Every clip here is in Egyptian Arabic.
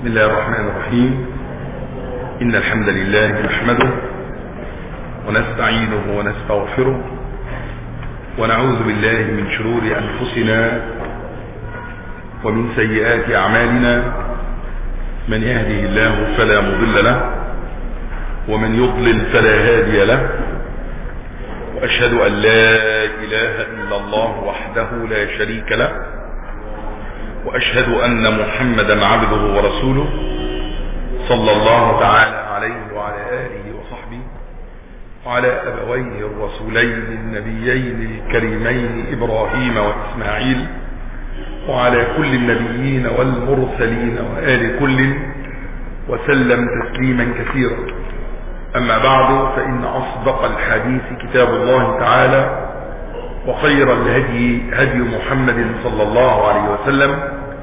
بسم الله الرحمن الرحيم إن الحمد لله نحمده ونستعينه ونستغفره ونعوذ بالله من شرور أنفسنا ومن سيئات أعمالنا من يهده الله فلا مضل له ومن يضلل فلا هادي له وأشهد أن لا إله إلا الله وحده لا شريك له وأشهد أن محمدا عبده ورسوله صلى الله تعالى عليه وعلى آله وصحبه وعلى أبويه الرسولين النبيين الكريمين إبراهيم وإسماعيل وعلى كل النبيين والمرسلين وآل كل وسلم تسليما كثيرا أما بعد فإن أصدق الحديث كتاب الله تعالى وخير الهدي هدي محمد صلى الله عليه وسلم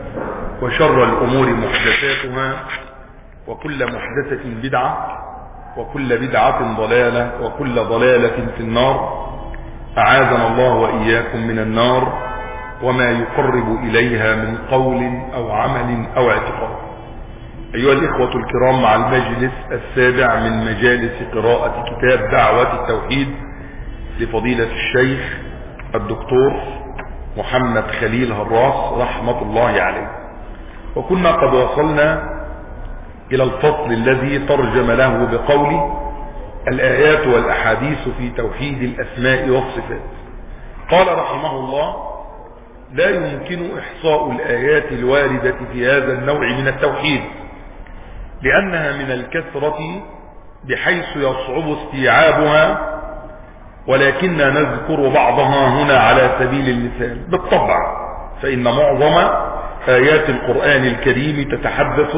وشر الأمور محدثاتها وكل محدثة بدعة وكل بدعة ضلالة وكل ضلالة في النار أعاذنا الله وإياكم من النار وما يقرب إليها من قول أو عمل أو اعتقاد أيها الإخوة الكرام مع المجلس السابع من مجالس قراءة كتاب دعوة التوحيد لفضيلة الشيخ الدكتور محمد خليل هراس رحمة الله عليه وكنا قد وصلنا إلى الفصل الذي ترجم له بقوله الآيات والأحاديث في توحيد الأسماء والصفات قال رحمه الله لا يمكن إحصاء الآيات الواردة في هذا النوع من التوحيد لأنها من الكثرة بحيث يصعب استيعابها ولكننا نذكر بعضها هنا على سبيل المثال بالطبع فإن معظم آيات القرآن الكريم تتحدث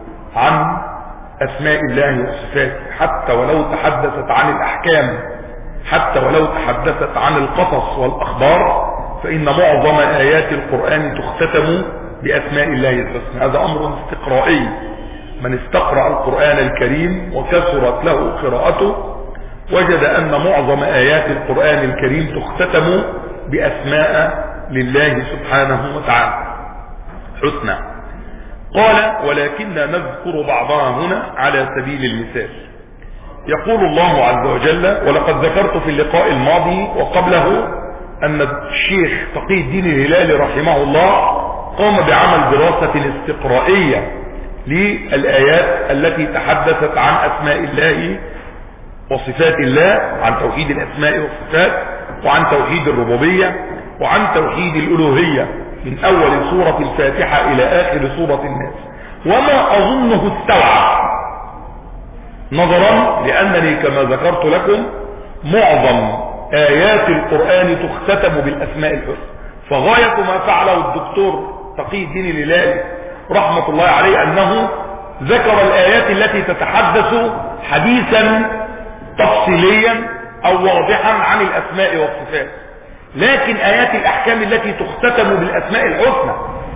عن أسماء الله وصفاته حتى ولو تحدثت عن الأحكام حتى ولو تحدثت عن القصص والأخبار فإن معظم آيات القرآن تختتم بأسماء الله الحسنى هذا أمر استقرائي من استقرأ القرآن الكريم وكثرت له قراءته وجد أن معظم آيات القرآن الكريم تختتم بأسماء لله سبحانه وتعالى حسنى قال ولكننا نذكر بعضها هنا على سبيل المثال يقول الله عز وجل ولقد ذكرت في اللقاء الماضي وقبله أن الشيخ تقي الدين الهلالي رحمه الله قام بعمل دراسة استقرائية للآيات التي تحدثت عن أسماء الله وصفات الله عن توحيد الأسماء والصفات وعن توحيد الربوبية وعن توحيد الألوهية من أول سورة الفاتحة إلى آخر سورة الناس وما أظنه استوعب نظرا لأنني كما ذكرت لكم معظم آيات القرآن تختتم بالأسماء الحسنى فغاية ما فعله الدكتور تقي الدين الهلالي رحمة الله عليه أنه ذكر الآيات التي تتحدث حديثا تفصيليا أو واضحا عن الأسماء والصفات لكن آيات الأحكام التي تختتم بالأسماء الحسنى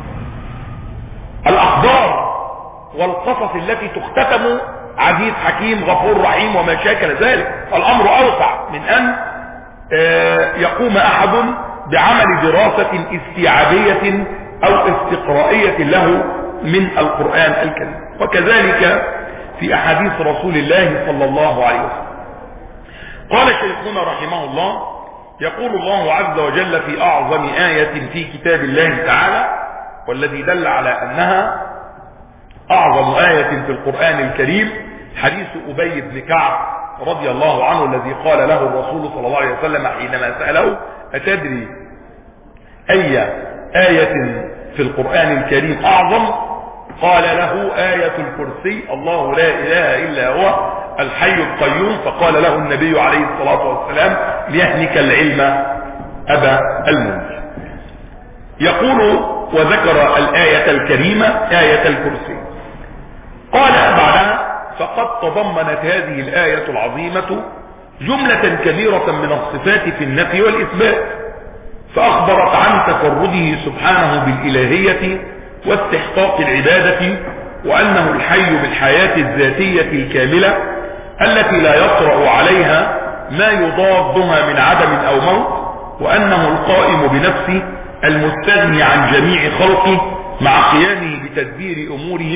الأخبار والقصص التي تختتم عزيز حكيم غفور رحيم وما شاكل ذلك الأمر أوسع من أن يقوم أحد بعمل دراسة استيعابية أو استقرائية له من القرآن الكريم وكذلك في أحاديث رسول الله صلى الله عليه وسلم قال شيخنا رحمه الله يقول الله عز وجل في أعظم آية في كتاب الله تعالى والذي دل على أنها أعظم آية في القرآن الكريم حديث أبي بن كعب رضي الله عنه الذي قال له الرسول صلى الله عليه وسلم حينما سأله أتدري أي آية في القرآن الكريم أعظم قال له آية الكرسي الله لا إله إلا هو الحي القيوم فقال له النبي عليه الصلاة والسلام ليهنك العلم أبا المنذر يقول وذكر الآية الكريمة آية الكرسي قال بعدها فقد تضمنت هذه الآية العظيمة جملة كبيرة من الصفات في النفي والإثبات فأخبرت عن تفرده سبحانه بالإلهية واستحقاق العبادة وأنه الحي بالحياة الذاتية الكاملة التي لا يطرأ عليها ما يضادها من عدم أو موت وأنه القائم بنفسه المستغني عن جميع خلقه مع قيامه بتدبير أمورهم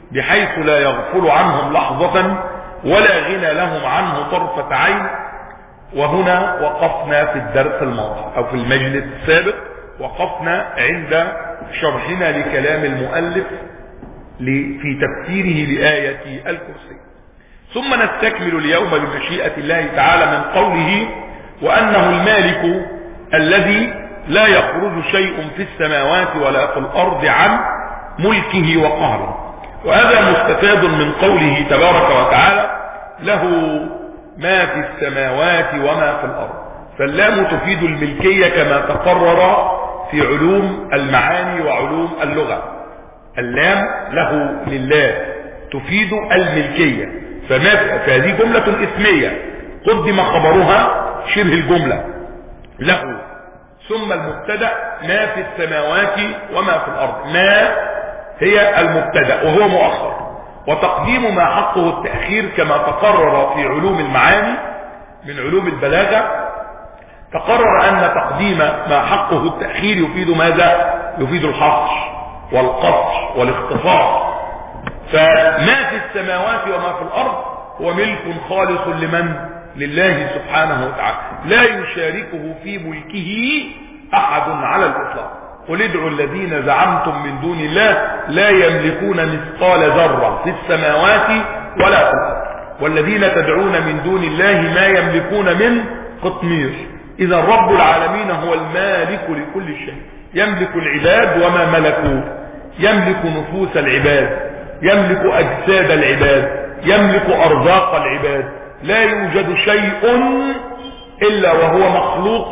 بحيث لا يغفل عنهم لحظة ولا غنى لهم عنه طرفة عين وهنا وقفنا في الدرس الماضي او في المجلس السابق وقفنا عند شرحنا لكلام المؤلف في تفسيره لآية الكرسي ثم نستكمل اليوم بمشيئة الله تعالى من قوله وأنه المالك الذي لا يخرج شيء في السماوات ولا في الأرض عن ملكه وقهره وهذا مستفاد من قوله تبارك وتعالى له ما في السماوات وما في الأرض فاللام تفيد الملكية كما تقرر في علوم المعاني وعلوم اللغة اللام له لله تفيد الملكية فما فهذه جملة اسمية قدم خبرها شبه الجملة له ثم المبتدا ما في السماوات وما في الأرض ما هي المبتدا وهو مؤخر وتقديم ما حقه التأخير كما تقرر في علوم المعاني من علوم البلاغة تقرر أن تقديم ما حقه التأخير يفيد ماذا يفيد الحصر والقصر والاختصار فما في السماوات وما في الأرض هو ملك خالص لمن لله سبحانه وتعالى لا يشاركه في ملكه أحد على الإطلاق قل ادعوا الذين زعمتم من دون الله لا يملكون مثقال ذرة في السماوات ولا في الأرض والذين تدعون من دون الله ما يملكون من قطمير إذا رب العالمين هو المالك لكل شيء يملك العباد وما ملكوا يملك نفوس العباد يملك أجساد العباد يملك أرزاق العباد لا يوجد شيء إلا وهو مخلوق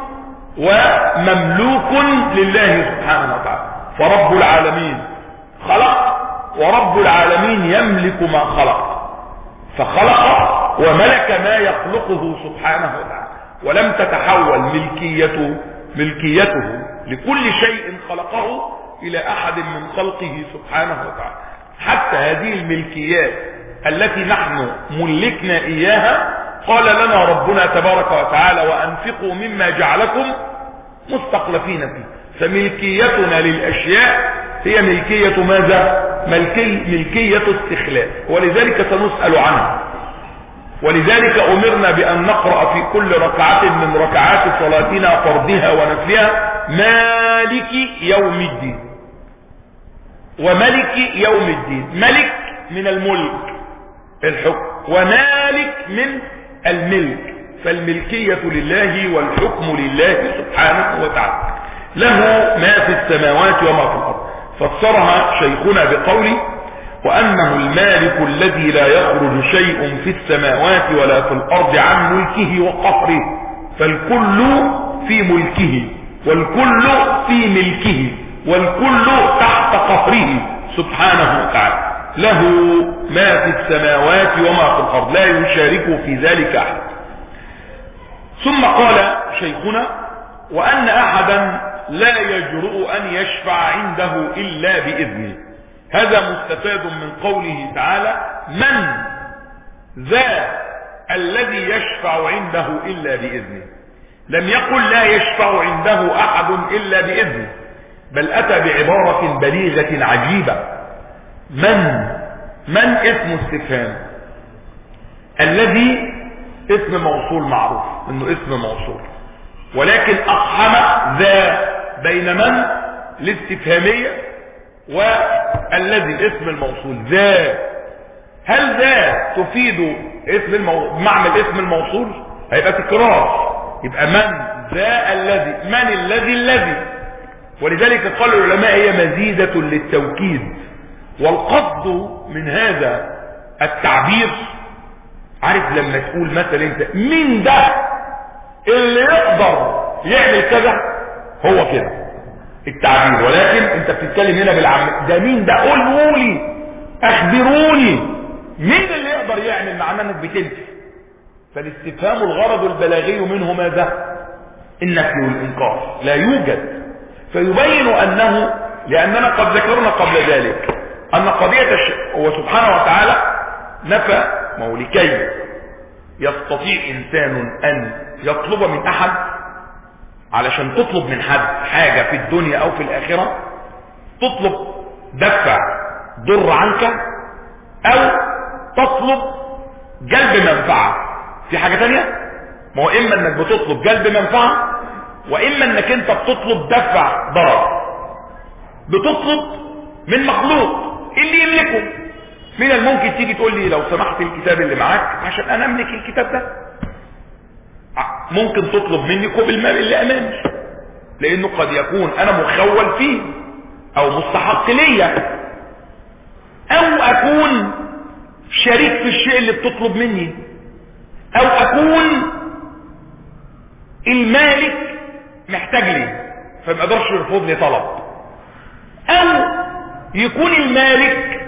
ومملوك لله سبحانه وتعالى فرب العالمين خلق ورب العالمين يملك ما خلق فخلق وملك ما يخلقه سبحانه وتعالى ولم تتحول ملكيته ملكيته لكل شيء خلقه الى احد من خلقه سبحانه وتعالى حتى هذه الملكيات التي نحن ملكنا اياها قال لنا ربنا تبارك وتعالى وانفقوا مما جعلكم مستخلفين فيه فملكيتنا للاشياء هي ملكية ماذا ملكي ملكية استخلاف ولذلك سنسأل عنها ولذلك امرنا بان نقرأ في كل ركعة من ركعات صلاتنا فرضها ونفلها مالك يوم الدين وملك يوم الدين ملك من الملك الحكم ومالك من الملك فالملكية لله والحكم لله سبحانه وتعالى له ما في السماوات وما في الأرض فسرها شيخنا بقوله وأنه المالك الذي لا يخرج شيء في السماوات ولا في الأرض عن ملكه وقهره فالكل في ملكه والكل في ملكه والكل تحت قهره سبحانه وتعالى له ما في السماوات وما في الأرض لا يشارك في ذلك أحد ثم قال شيخنا وأن أحدا لا يجرؤ أن يشفع عنده إلا بإذنه هذا مستفاد من قوله تعالى من ذا الذي يشفع عنده إلا بإذنه لم يقل لا يشفع عنده أحد إلا بإذنه بل أتى بعبارة بليغة عجيبة من من اسم استفهام الذي اسم موصول معروف انه اسم موصول ولكن اقحم ذا بين من الاستفهامية والذي الاسم الموصول ذا هل ذا تفيد اسم المو... معنى الاسم الموصول هيبقى تكرار يبقى من ذا الذي من الذي الذي ولذلك قال العلماء هي مزيدة للتوكيد والقصد من هذا التعبير عارف لما تقول مثلا انت مين ده اللي يقدر يعمل كذا هو كده التعبير ولكن انت بتتكلم هنا بالعم ده مين ده قولوا لي اخبروني مين اللي يقدر يعمل معناه انك بتنفي فالاستفهام الغرض البلاغي منه ماذا النفي والانكار لا يوجد فيبين انه لاننا قد ذكرنا قبل ذلك ان قضية الش... هو سبحانه وتعالى نفى مولكي يستطيع انسان ان يطلب من احد علشان تطلب من حد حاجة في الدنيا او في الاخرة تطلب دفع ضر عنك او تطلب جلب منفعة في حاجة تانية ما هو اما انك بتطلب جلب منفعة واما انك انت بتطلب دفع ضرر بتطلب من مخلوق اللي يملكه من الممكن تيجي تقول لي لو سمحت الكتاب اللي معاك عشان انا املك الكتاب ده ممكن تطلب مني كوب المال اللي امامي لانه قد يكون انا مخول فيه او مستحق ليا او اكون شريك في الشيء اللي بتطلب مني او اكون المالك محتاج لي فما يقدرش يرفض لي طلب او يكون المالك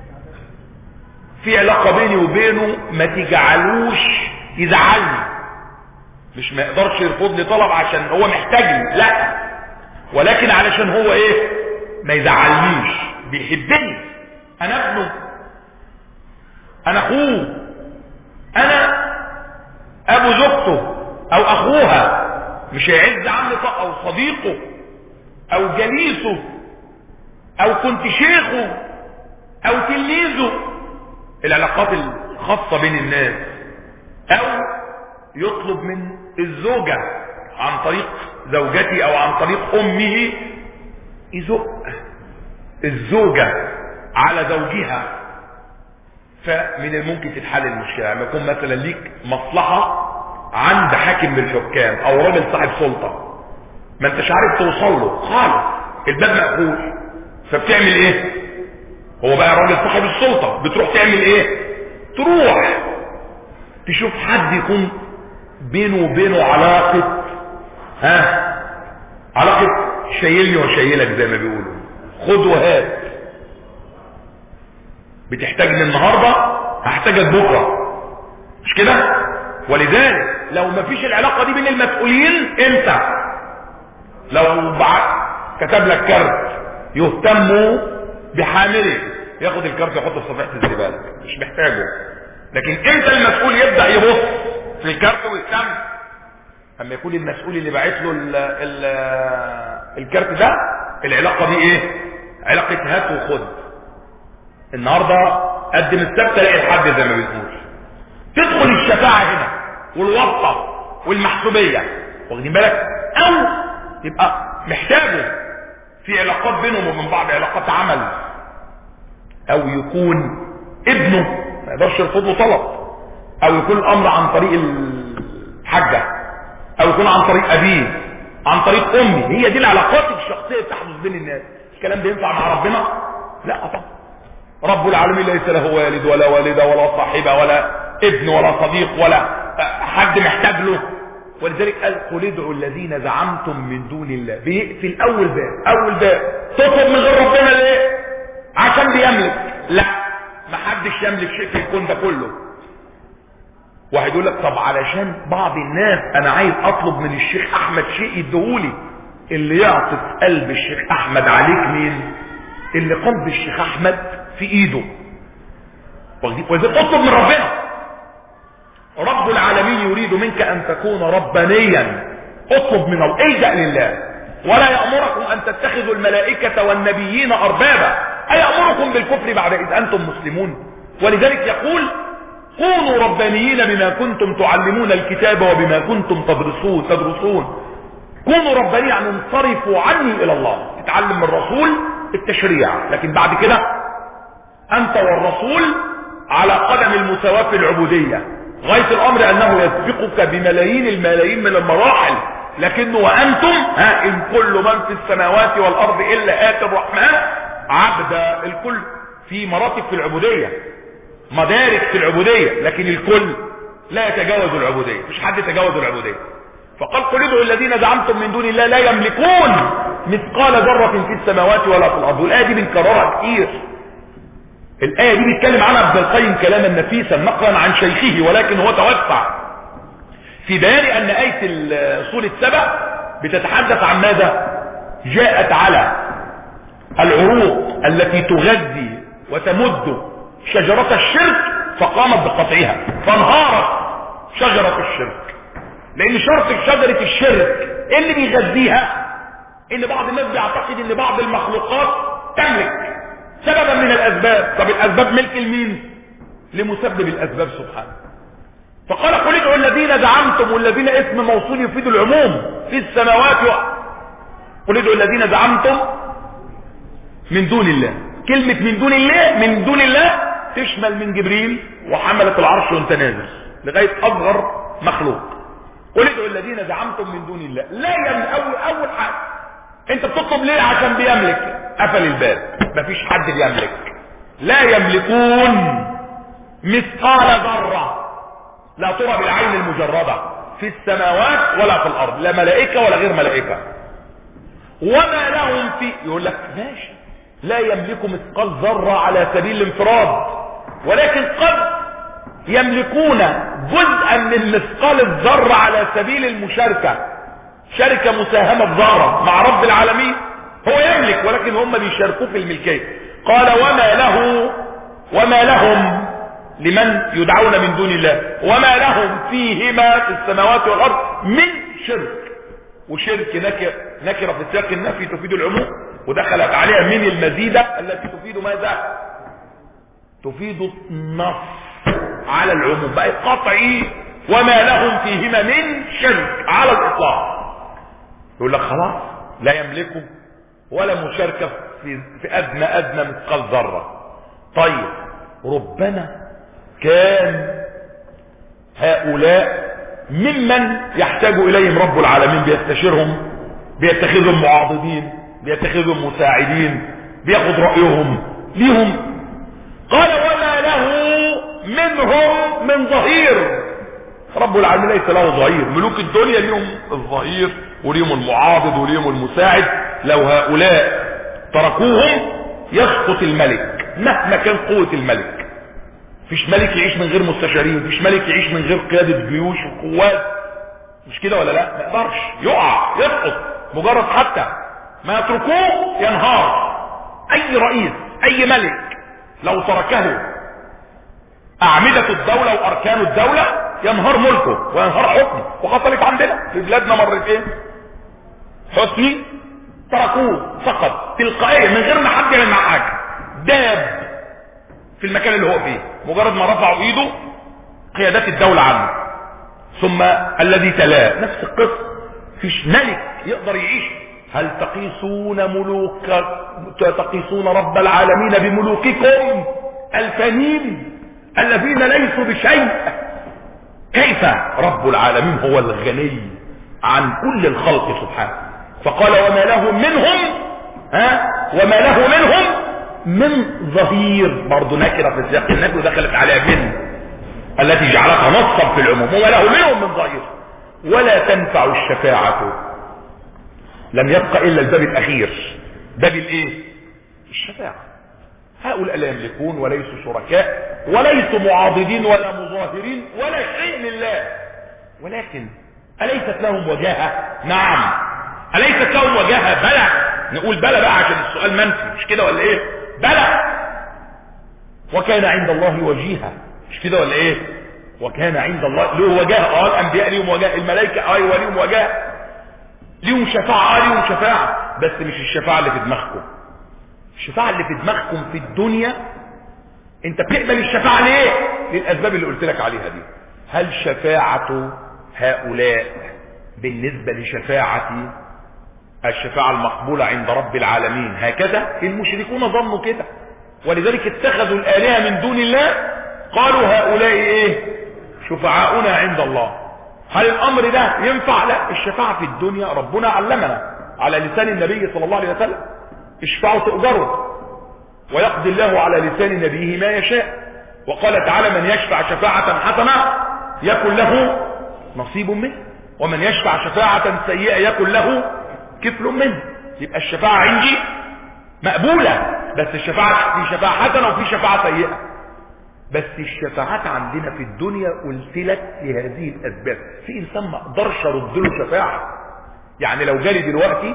في علاقة بيني وبينه ما تجعلوش يزعلني مش ما يقدرش يرفض لي طلب عشان هو محتاجني لا ولكن علشان هو ايه ما يزعلنيش بيحبني انا ابنه انا اخوه انا ابو زوجته او اخوها مش هيعز عني او صديقه او جليسه او كنت شيخه او تلميذه العلاقات الخاصة بين الناس او يطلب من الزوجة عن طريق زوجتي او عن طريق امه يزق الزوجة على زوجها فمن الممكن تتحل المشكلة يعني يكون مثلا ليك مصلحة عند حاكم من الحكام او راجل صاحب سلطة ما انتش عارف توصل له خالص الباب مقفول فبتعمل ايه هو بقى راجل صاحب السلطة بتروح تعمل ايه تروح تشوف حد يكون بينه وبينه علاقة ها علاقة شايلني وشايلك زي ما بيقولوا خد وهات بتحتاجني النهاردة هحتاجك بكرة مش كده ولذلك لو ما فيش العلاقة دي بين المسؤولين انت لو بعت كتب لك كارت يهتم بحامله ياخد الكارت يحطه في صفحة الزبالة مش محتاجه لكن انت المسؤول يبدأ يبص في الكارت ويهتم اما يكون المسؤول اللي باعت له ال ال الكارت ده العلاقة دي ايه علاقة هات وخد النهاردة قدم السبت تلاقي الحد زي ما بنقول تدخل الشفاعة هنا والوسطة والمحسوبية واخدين بالك او يبقى محتاجه في علاقات بينهم وبين بعض علاقات عمل او يكون ابنه ما يقدرش يرفض له طلب او يكون الامر عن طريق الحاجة او يكون عن طريق ابيه عن طريق امي هي دي العلاقات الشخصية اللي تحدث بين الناس الكلام ده ينفع مع ربنا لا طبعا رب العالمين ليس له والد ولا والدة ولا صاحبة ولا ابن ولا صديق ولا حد محتاج له ولذلك قال قل ادعوا الذين زعمتم من دون الله بيقفل اول باب اول باب تطلب من غير ربنا ليه عشان بيملك لا ما حدش يملك شيء في الكون ده كله واحد يقول لك طب علشان بعض الناس انا عايز اطلب من الشيخ احمد شيء يديهولي اللي يعطف قلب الشيخ احمد عليك مين اللي قلب الشيخ احمد في ايده وإذا اطلب من ربنا رب العالمين يريد منك ان تكون ربانيا اطلب من الله الجأ لله ولا يأمركم ان تتخذوا الملائكة والنبيين اربابا ايأمركم بالكفر بعد اذ انتم مسلمون ولذلك يقول كونوا ربانيين بما كنتم تعلمون الكتاب وبما كنتم تدرسون تدرسون كونوا ربانيين يعني انصرفوا عني الى الله اتعلم من الرسول التشريع لكن بعد كده انت والرسول على قدم المساواة في العبودية غاية الامر انه يسبقك بملايين الملايين من المراحل لكنه وانتم ها ان كل من في السماوات والارض الا اتي الرحمن عبدا الكل في مراتب في العبودية مدارك في العبودية لكن الكل لا يتجاوز العبودية مش حد يتجاوز العبودية فقال قل ادعوا الذين زعمتم من دون الله لا يملكون مثقال ذرة في السماوات ولا في الارض والايه دي بنكررها كتير الآية دي بيتكلم عنها ابن القيم كلاما نفيسا نقلا عن شيخه ولكن هو توسع في بيان أن آية سورة سبع بتتحدث عن ماذا جاءت على العروق التي تغذي وتمد شجرة الشرك فقامت بقطعها فانهارت شجرة الشرك لأن شرط شجرة الشرك اللي بيغذيها ان بعض الناس بيعتقد ان بعض المخلوقات تملك سببا من الاسباب طب الاسباب ملك لمين لمسبب الاسباب سبحانه فقال قل ادعوا الذين زعمتم والذين اسم موصول يفيد العموم في السماوات و... قل ادعوا الذين زعمتم من دون الله كلمة من دون الله من دون الله تشمل من جبريل وحملة العرش وانت نازل لغاية اصغر مخلوق قل ادعوا الذين زعمتم من دون الله لا يملك اول اول حاجة انت بتطلب ليه عشان بيملك قفل الباب مفيش حد بيملك لا يملكون مثقال ذرة لا ترى بالعين المجردة في السماوات ولا في الارض لا ملائكة ولا غير ملائكة وما لهم في يقول لك ماشي لا يملك مثقال ذرة على سبيل الانفراد ولكن قد يملكون جزءا من مثقال الذرة على سبيل المشاركة شركة مساهمة بذرة مع رب العالمين هو يملك ولكن هم بيشاركوه في الملكية قال وما له وما لهم لمن يدعون من دون الله وما لهم فيهما في السماوات والأرض من شرك وشرك نكر نكرة في سياق النفي تفيد العموم ودخلت عليها من المزيدة التي تفيد ماذا تفيد النص على العموم بقى قطعي وما لهم فيهما من شرك على الإطلاق يقول لك خلاص لا يملكوا ولا مشاركة في, في أدنى أدنى مثقال ذرة طيب ربنا كان هؤلاء ممن يحتاج إليهم رب العالمين بيستشيرهم بيتخذهم معاضدين بيتخذهم مساعدين بياخد رأيهم ليهم قال وما له منهم من ظهير رب العالمين ليس له ظهير ملوك الدنيا ليهم الظهير وليهم المعاضد وليهم المساعد لو هؤلاء تركوهم يسقط الملك مهما كان قوة الملك فيش ملك يعيش من غير مستشارين فيش ملك يعيش من غير قيادة جيوش وقوات مش كده ولا لا ما يقدرش يقع يسقط مجرد حتى ما يتركوه ينهار اي رئيس اي ملك لو تركه اعمدة الدولة واركان الدولة ينهار ملكه وينهار حكمه وحصلت عندنا في بلادنا مرتين حسني تركوه فقط تلقائيا من غير ما حد يعمل معاه حاجه داب في المكان اللي هو فيه مجرد ما رفعوا ايده قيادات الدولة عنه ثم الذي تلاه نفس القصة فيش ملك يقدر يعيش هل تقيسون ملوك تقيسون رب العالمين بملوككم الفانين الذين ليسوا بشيء كيف رب العالمين هو الغني عن كل الخلق سبحانه فقال وما له منهم ها وما له منهم من ظهير برضه نكره في سياق النبي ودخلت عليها من التي جعلتها نصا في العموم وما له منهم من ظهير ولا تنفع الشفاعة لم يبقى الا الباب الاخير باب الايه الشفاعة هؤلاء لا يملكون وليسوا شركاء وليسوا معاضدين ولا مظاهرين ولا شيء لله ولكن أليست لهم وجاهة نعم أليست لهم وجاهة بلى نقول بلى بقى عشان السؤال منفي مش كده ولا ايه بلى وكان عند الله وجيها مش كده ولا ايه وكان عند الله له وجاهة اه الانبياء ليهم وجاهة الملائكة ايوه ليهم وجاهة ليهم شفاعة اه ليهم شفاعة بس مش الشفاعة اللي في دماغكم الشفاعة اللي في دماغكم في الدنيا انت بتقبل الشفاعة ليه للاسباب اللي قلت لك عليها دي هل شفاعة هؤلاء بالنسبة لشفاعة الشفاعة المقبولة عند رب العالمين هكذا المشركون ظنوا كده ولذلك اتخذوا الآلهة من دون الله قالوا هؤلاء ايه شفعاؤنا عند الله هل الامر ده ينفع لا الشفاعة في الدنيا ربنا علمنا على لسان النبي صلى الله عليه وسلم اشفعوا تؤجروا ويقضي الله على لسان نبيه ما يشاء وقال تعالى من يشفع شفاعة حسنة يكن له نصيب منه ومن يشفع شفاعة سيئة يكن له كفل منه يبقى الشفاعة عندي مقبولة بس الشفاعة في شفاعة حسنة وفي شفاعة سيئة بس الشفاعات عندنا في الدنيا قلت لك لهذه الاسباب في انسان ما اقدرش ارد له شفاعه يعني لو جالي دلوقتي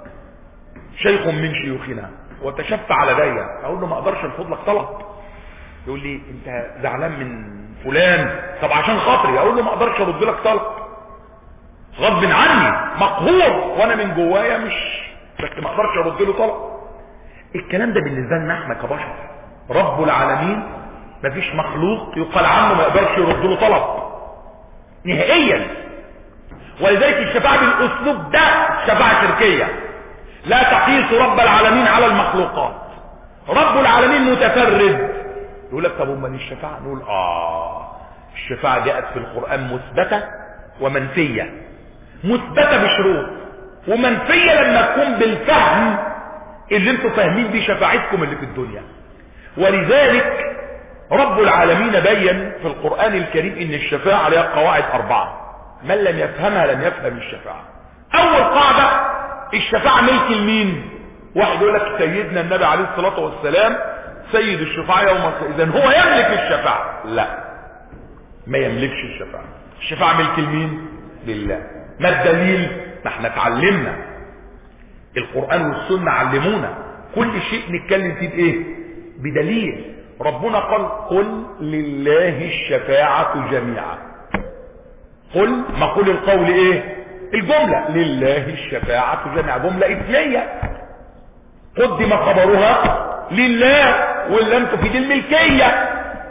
شيخ من شيوخنا وتشفع على داية اقول له ما اقدرش ارفض لك طلب يقول لي انت زعلان من فلان طب عشان خاطري اقول له ما اقدرش ارد لك طلب غصب عني مقهور وانا من جوايا مش بس ما اقدرش ارد له طلب الكلام ده بالنسبة لنا احنا كبشر رب العالمين مفيش مخلوق يقال عنه ما يقدرش يرد له طلب نهائيا ولذلك الشفاعة بالاسلوب ده شفاعة شركية لا تقيس رب العالمين على المخلوقات رب العالمين متفرد يقول لك طب امال الشفاعة نقول اه الشفاعة جاءت في القرآن مثبتة ومنفية مثبتة بشروط ومنفية لما تكون بالفهم اللي انتوا فاهمين بيه شفاعتكم اللي في الدنيا ولذلك رب العالمين بين في القرآن الكريم ان الشفاعة لها قواعد اربعة من لم يفهمها لم يفهم الشفاعة اول قاعدة الشفاعة ملك المين واحد يقول لك سيدنا النبي عليه الصلاة والسلام سيد الشفاعة يوم القيامة اذا هو يملك الشفاعة لا ما يملكش الشفاعة الشفاعة ملك المين لله ما الدليل ما احنا اتعلمنا القرآن والسنة علمونا كل شيء نتكلم فيه بايه بدليل ربنا قال قل لله الشفاعة جميعا قل ما قل القول ايه الجملة لله الشفاعة جميعا جملة اثنية قدم خبرها لله ولم تفيد الملكية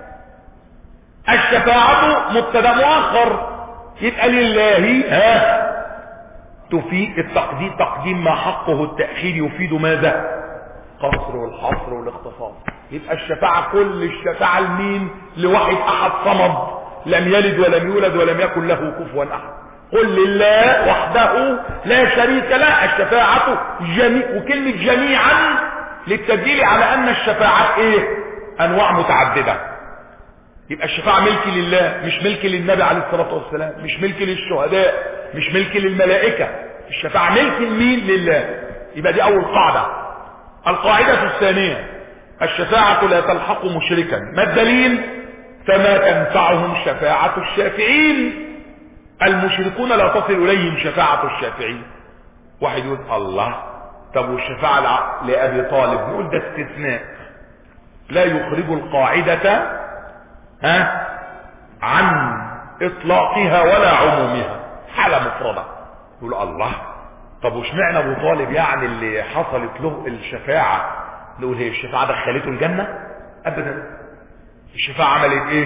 الشفاعة مبتدا مؤخر يبقى لله ها تفيد التقديم تقديم ما حقه التأخير يفيد ماذا قصر والحصر والاختصاص يبقى الشفاعة كل الشفاعة لمين لواحد احد صمد لم يلد ولم يولد ولم يكن له كفوا احد قل لله وحده لا شريك له الشفاعة جميع وكلمة جميعا للتدليل على ان الشفاعات ايه انواع متعددة يبقى الشفاعة ملك لله مش ملك للنبي عليه الصلاة والسلام مش ملك للشهداء مش ملك للملائكة الشفاعة ملك لمين لله يبقى دي اول قاعدة القاعدة الثانية الشفاعة لا تلحق مشركا ما الدليل فما تنفعهم شفاعة الشافعين المشركون لا تصل اليهم شفاعة الشافعين واحد يقول الله طب والشفاعة لأبي طالب نقول ده استثناء لا يخرج القاعدة ها عن اطلاقها ولا عمومها حالة مفردة يقول الله طب واشمعنى ابو طالب يعني اللي حصلت له الشفاعة نقول هي الشفاعة دخلته الجنة ابدا الشفاعة عملت ايه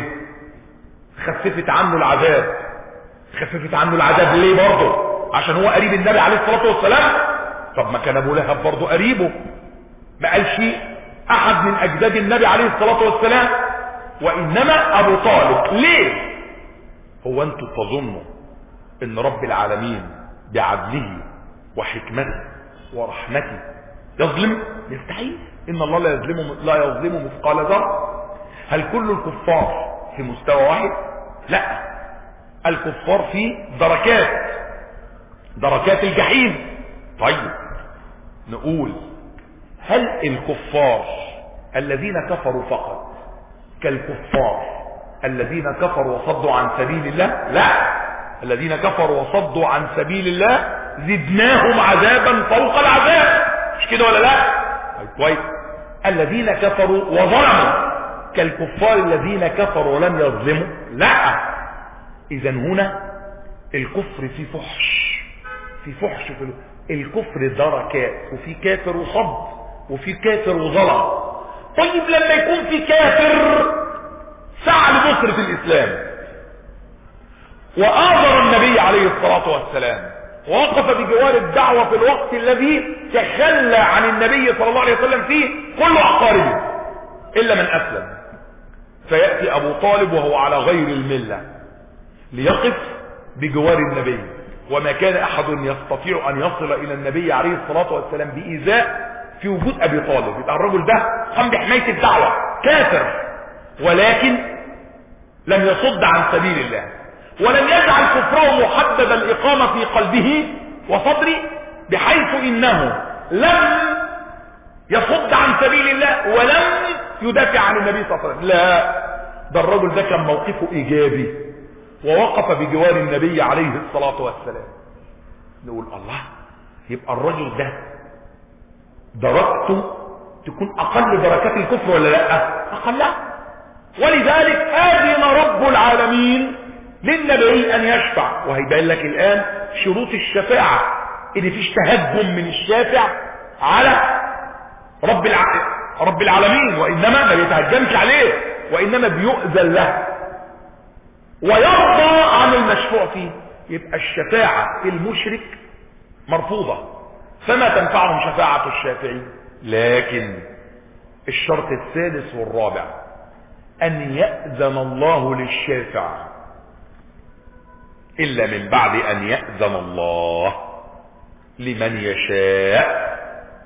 خففت عنه العذاب خففت عنه العذاب ليه برضه عشان هو قريب النبي عليه الصلاة والسلام طب ما كان ابو لهب برضه قريبه ما قالش احد من اجداد النبي عليه الصلاة والسلام وانما ابو طالب ليه هو انتوا تظنوا ان رب العالمين بعدله وحكمته ورحمته يظلم يستحيل ان الله لا يظلم لا يظلم مثقال ذره هل كل الكفار في مستوى واحد لا الكفار في دركات دركات الجحيم طيب نقول هل الكفار الذين كفروا فقط كالكفار الذين كفروا وصدوا عن سبيل الله لا الذين كفروا وصدوا عن سبيل الله زدناهم عذابا فوق العذاب مش كده ولا لا كويس الذين كفروا وظلموا كالكفار الذين كفروا ولم يظلموا لا اذا هنا الكفر في فحش في فحش في الكفر دركات وفي كافر وصد وفي كافر وظلم طيب لما يكون في كافر سعى لنصرة الاسلام وآذر النبي عليه الصلاة والسلام ووقف بجوار الدعوة في الوقت الذي تخلى عن النبي صلى الله عليه وسلم فيه كل أقاربه إلا من أسلم فيأتي أبو طالب وهو على غير الملة ليقف بجوار النبي وما كان أحد يستطيع أن يصل إلى النبي عليه الصلاة والسلام بإيذاء في وجود أبي طالب يبقى الرجل ده قام بحماية الدعوة كافر ولكن لم يصد عن سبيل الله ولم يجعل كفره محدد الإقامة في قلبه وصدره بحيث إنه لم يصد عن سبيل الله ولم يدافع عن النبي صلى الله عليه وسلم لا ده الرجل ده كان موقفه إيجابي ووقف بجوار النبي عليه الصلاة والسلام نقول الله يبقى الرجل ده درجته تكون أقل دركات الكفر ولا لا أقلها ولذلك آذن رب العالمين للنبي ان يشفع وهيبين لك الان شروط الشفاعة ان فيش تهجم من الشافع على رب الع... رب العالمين وانما ما بيتهجمش عليه وانما بيؤذن له ويرضى عن المشفوع فيه يبقى الشفاعة في المشرك مرفوضة فما تنفعهم شفاعة الشافعين لكن الشرط الثالث والرابع أن يأذن الله للشافع إلا من بعد أن يأذن الله لمن يشاء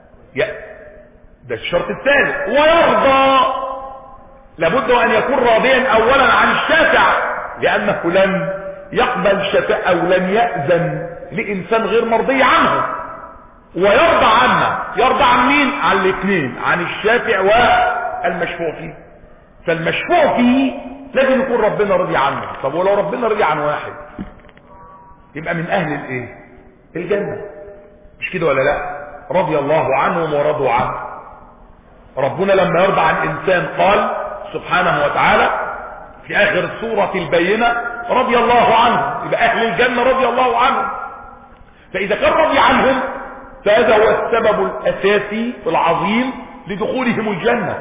ده الشرط الثالث ويرضى لابد أن يكون راضيا أولا عن الشافع لأنه لن يقبل شفاء أو لن يأذن لإنسان غير مرضي عنه ويرضى عنه يرضى عن مين عن الاثنين عن الشافع والمشفوع فيه فالمشفوع فيه لازم يكون ربنا رضي عنه طب ولو ربنا رضي عن واحد يبقى من اهل الايه الجنة مش كده ولا لا رضي الله عنهم ورضوا عنه ربنا لما يرضى عن انسان قال سبحانه وتعالى في اخر سورة البينة رضي الله عنه يبقى اهل الجنة رضي الله عنهم فاذا كان رضي عنهم فهذا هو السبب الاساسي العظيم لدخولهم الجنة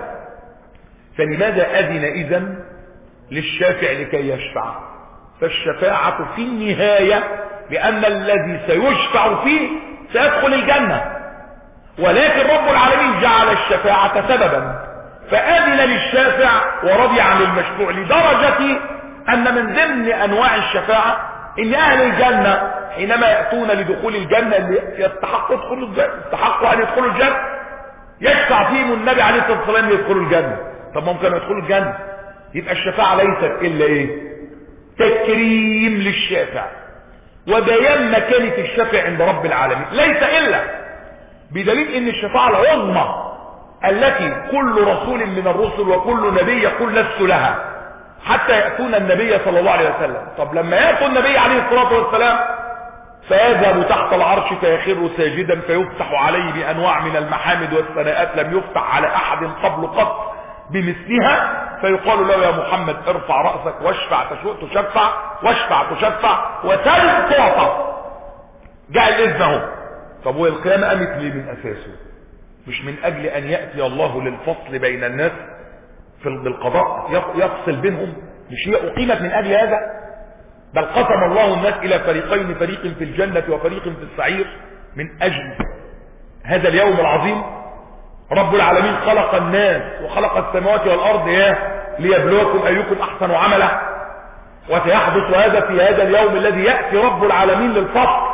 فلماذا اذن اذا للشافع لكي يشفع فالشفاعة في النهاية لان الذي سيشفع فيه سيدخل الجنة ولكن رب العالمين جعل الشفاعة سببا فأذن للشافع ورضي عن المشفوع لدرجة أن من ضمن أنواع الشفاعة إن أهل الجنة حينما يأتون لدخول الجنة اللي يستحقوا يدخلوا الجنة يستحقوا أن يدخلوا الجنة يشفع فيهم النبي عليه الصلاة والسلام يدخلوا الجنة طب ممكن يدخلوا الجنة يبقى الشفاعة ليست إلا إيه تكريم للشافع وبيان مكانة الشافع عند رب العالمين ليس إلا بدليل ان الشفاعة العظمى التي كل رسول من الرسل وكل نبي يقول لست لها حتى يأتون النبي صلى الله عليه وسلم طب لما يأتوا النبي عليه الصلاة والسلام فيذهب تحت العرش فيخر ساجدا فيفتح عليه بأنواع من المحامد والثناءات لم يفتح على أحد قبل قط بمثلها فيقال له يا محمد ارفع رأسك واشفع تشفع واشفع تشفع وسل تعطى جاء الإذن اهو طب والقيامة قامت ليه من أساسه مش من أجل أن يأتي الله للفصل بين الناس في بالقضاء يفصل بينهم مش هي أقيمت من أجل هذا بل قسم الله الناس إلى فريقين فريق في الجنة وفريق في السعير من أجل هذا اليوم العظيم رب العالمين خلق الناس وخلق السماوات والأرض يا ليبلوكم أيكم أحسن عملا وسيحدث هذا في هذا اليوم الذي يأتي رب العالمين للفصل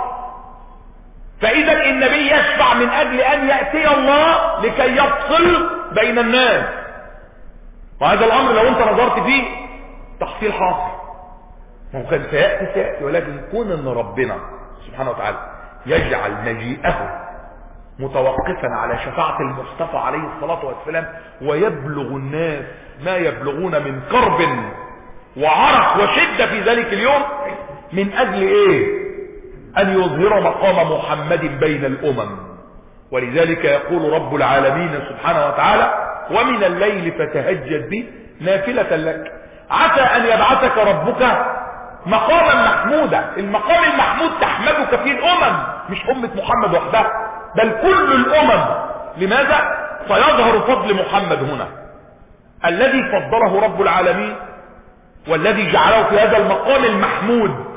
فإذا النبي يشفع من أجل أن يأتي الله لكي يفصل بين الناس وهذا الأمر لو أنت نظرت فيه تحصيل حاصل هو كان سيأتي سيأتي ولكن كون أن ربنا سبحانه وتعالى يجعل مجيئه متوقفا على شفاعة المصطفى عليه الصلاة والسلام ويبلغ الناس ما يبلغون من كرب وعرق وشدة في ذلك اليوم من أجل إيه أن يظهر مقام محمد بين الأمم ولذلك يقول رب العالمين سبحانه وتعالى ومن الليل فتهجد به نافلة لك عسى أن يبعثك ربك مقاما محمودا المقام المحمود تحمدك فيه الأمم مش أمة محمد وحدها بل كل الأمم لماذا؟ فيظهر فضل محمد هنا الذي فضله رب العالمين والذي جعله في هذا المقام المحمود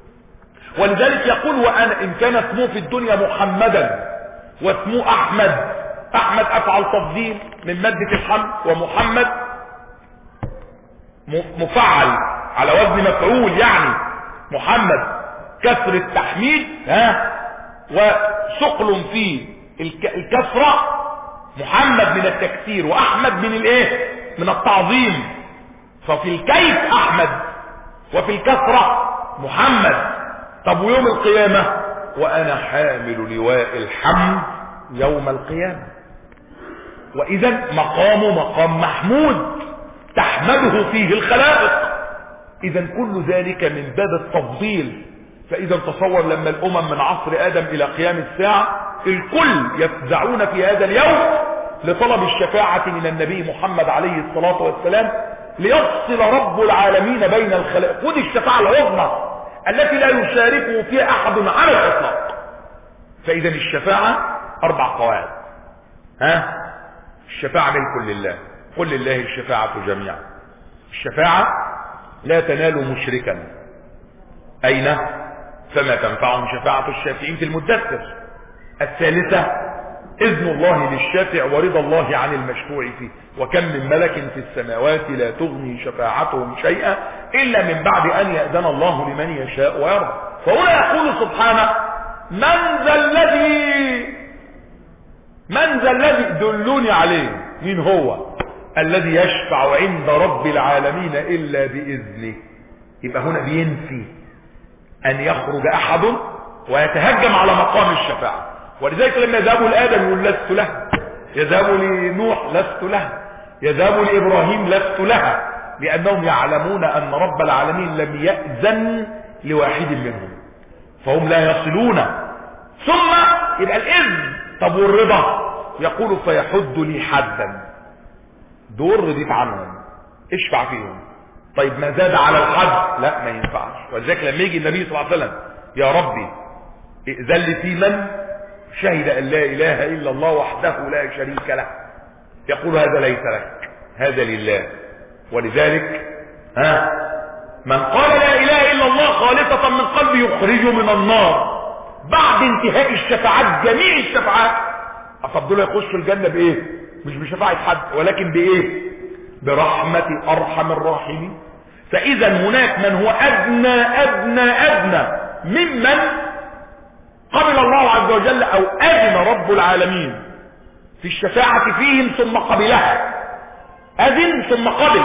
ولذلك يقول وأنا إن كان اسمه في الدنيا محمدا واسمه أحمد أحمد أفعل تفضيل من مادة الحمد ومحمد مفعل على وزن مفعول يعني محمد كسر التحميد ها وثقل في الكسرة محمد من التكسير وأحمد من الايه من التعظيم ففي الكيف أحمد وفي الكسرة محمد طب ويوم القيامة وأنا حامل لواء الحمد يوم القيامة وإذا مقام مقام محمود تحمده فيه الخلائق إذا كل ذلك من باب التفضيل فإذا تصور لما الأمم من عصر آدم إلى قيام الساعة الكل يفزعون في هذا اليوم لطلب الشفاعة من النبي محمد عليه الصلاة والسلام ليفصل رب العالمين بين الخلائق ودي الشفاعة العظمى التي لا يشاركه فيها أحد على الإطلاق فإذا الشفاعة أربع قواعد ها الشفاعة ملك لله قل لله الشفاعة جميعا الشفاعة لا تنال مشركا أين فما تنفعهم شفاعة الشافعين في المدثر الثالثة إذن الله للشافع ورضا الله عن المشفوع فيه وكم من ملك في السماوات لا تغني شفاعتهم شيئا إلا من بعد أن يأذن الله لمن يشاء ويرضى فهنا يقول سبحانه من ذا الذي من ذا الذي دلوني عليه مين هو الذي يشفع عند رب العالمين إلا بإذنه يبقى هنا بينفي أن يخرج أحد ويتهجم على مقام الشفاعة ولذلك لما يذهبوا لآدم يقول لست له يذهبوا لنوح لست له يذهبوا لإبراهيم لست لها لأنهم يعلمون أن رب العالمين لم يأذن لواحد منهم فهم لا يصلون ثم يبقى الإذن طب والرضا يقول فيحد لي حدا دور رضيت عنهم اشفع فيهم طيب ما زاد على الحد لا ما ينفعش ولذلك لما يجي النبي صلى الله عليه وسلم يا ربي ائذن لي في من شهد ان لا اله الا الله وحده لا شريك له يقول هذا ليس لك هذا لله ولذلك ها من قال لا اله الا الله خالصة من قلبه يخرجه من النار بعد انتهاء الشفاعات جميع الشفاعات افضلوا يخشوا الجنة بايه مش بشفاعة حد ولكن بايه برحمة ارحم الراحمين فاذا هناك من هو ادنى ادنى ادنى ممن قبل الله عز وجل او اذن رب العالمين في الشفاعة فيهم ثم قبلها اذن ثم قبل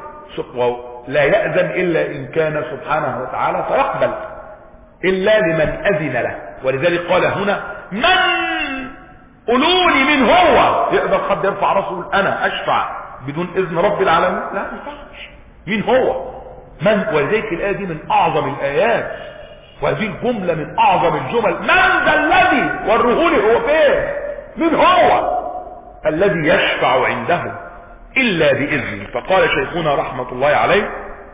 لا يأذن الا ان كان سبحانه وتعالى فيقبل الا لمن اذن له ولذلك قال هنا من قولوني من هو يقدر حد يرفع راسه يقول انا اشفع بدون اذن رب العالمين لا ما ينفعش مين هو من ولذلك الايه دي من اعظم الايات وهذه الجملة من اعظم الجمل من ذا الذي ورهولي هو فين من هو الذي يشفع عنده الا باذنه فقال شيخنا رحمة الله عليه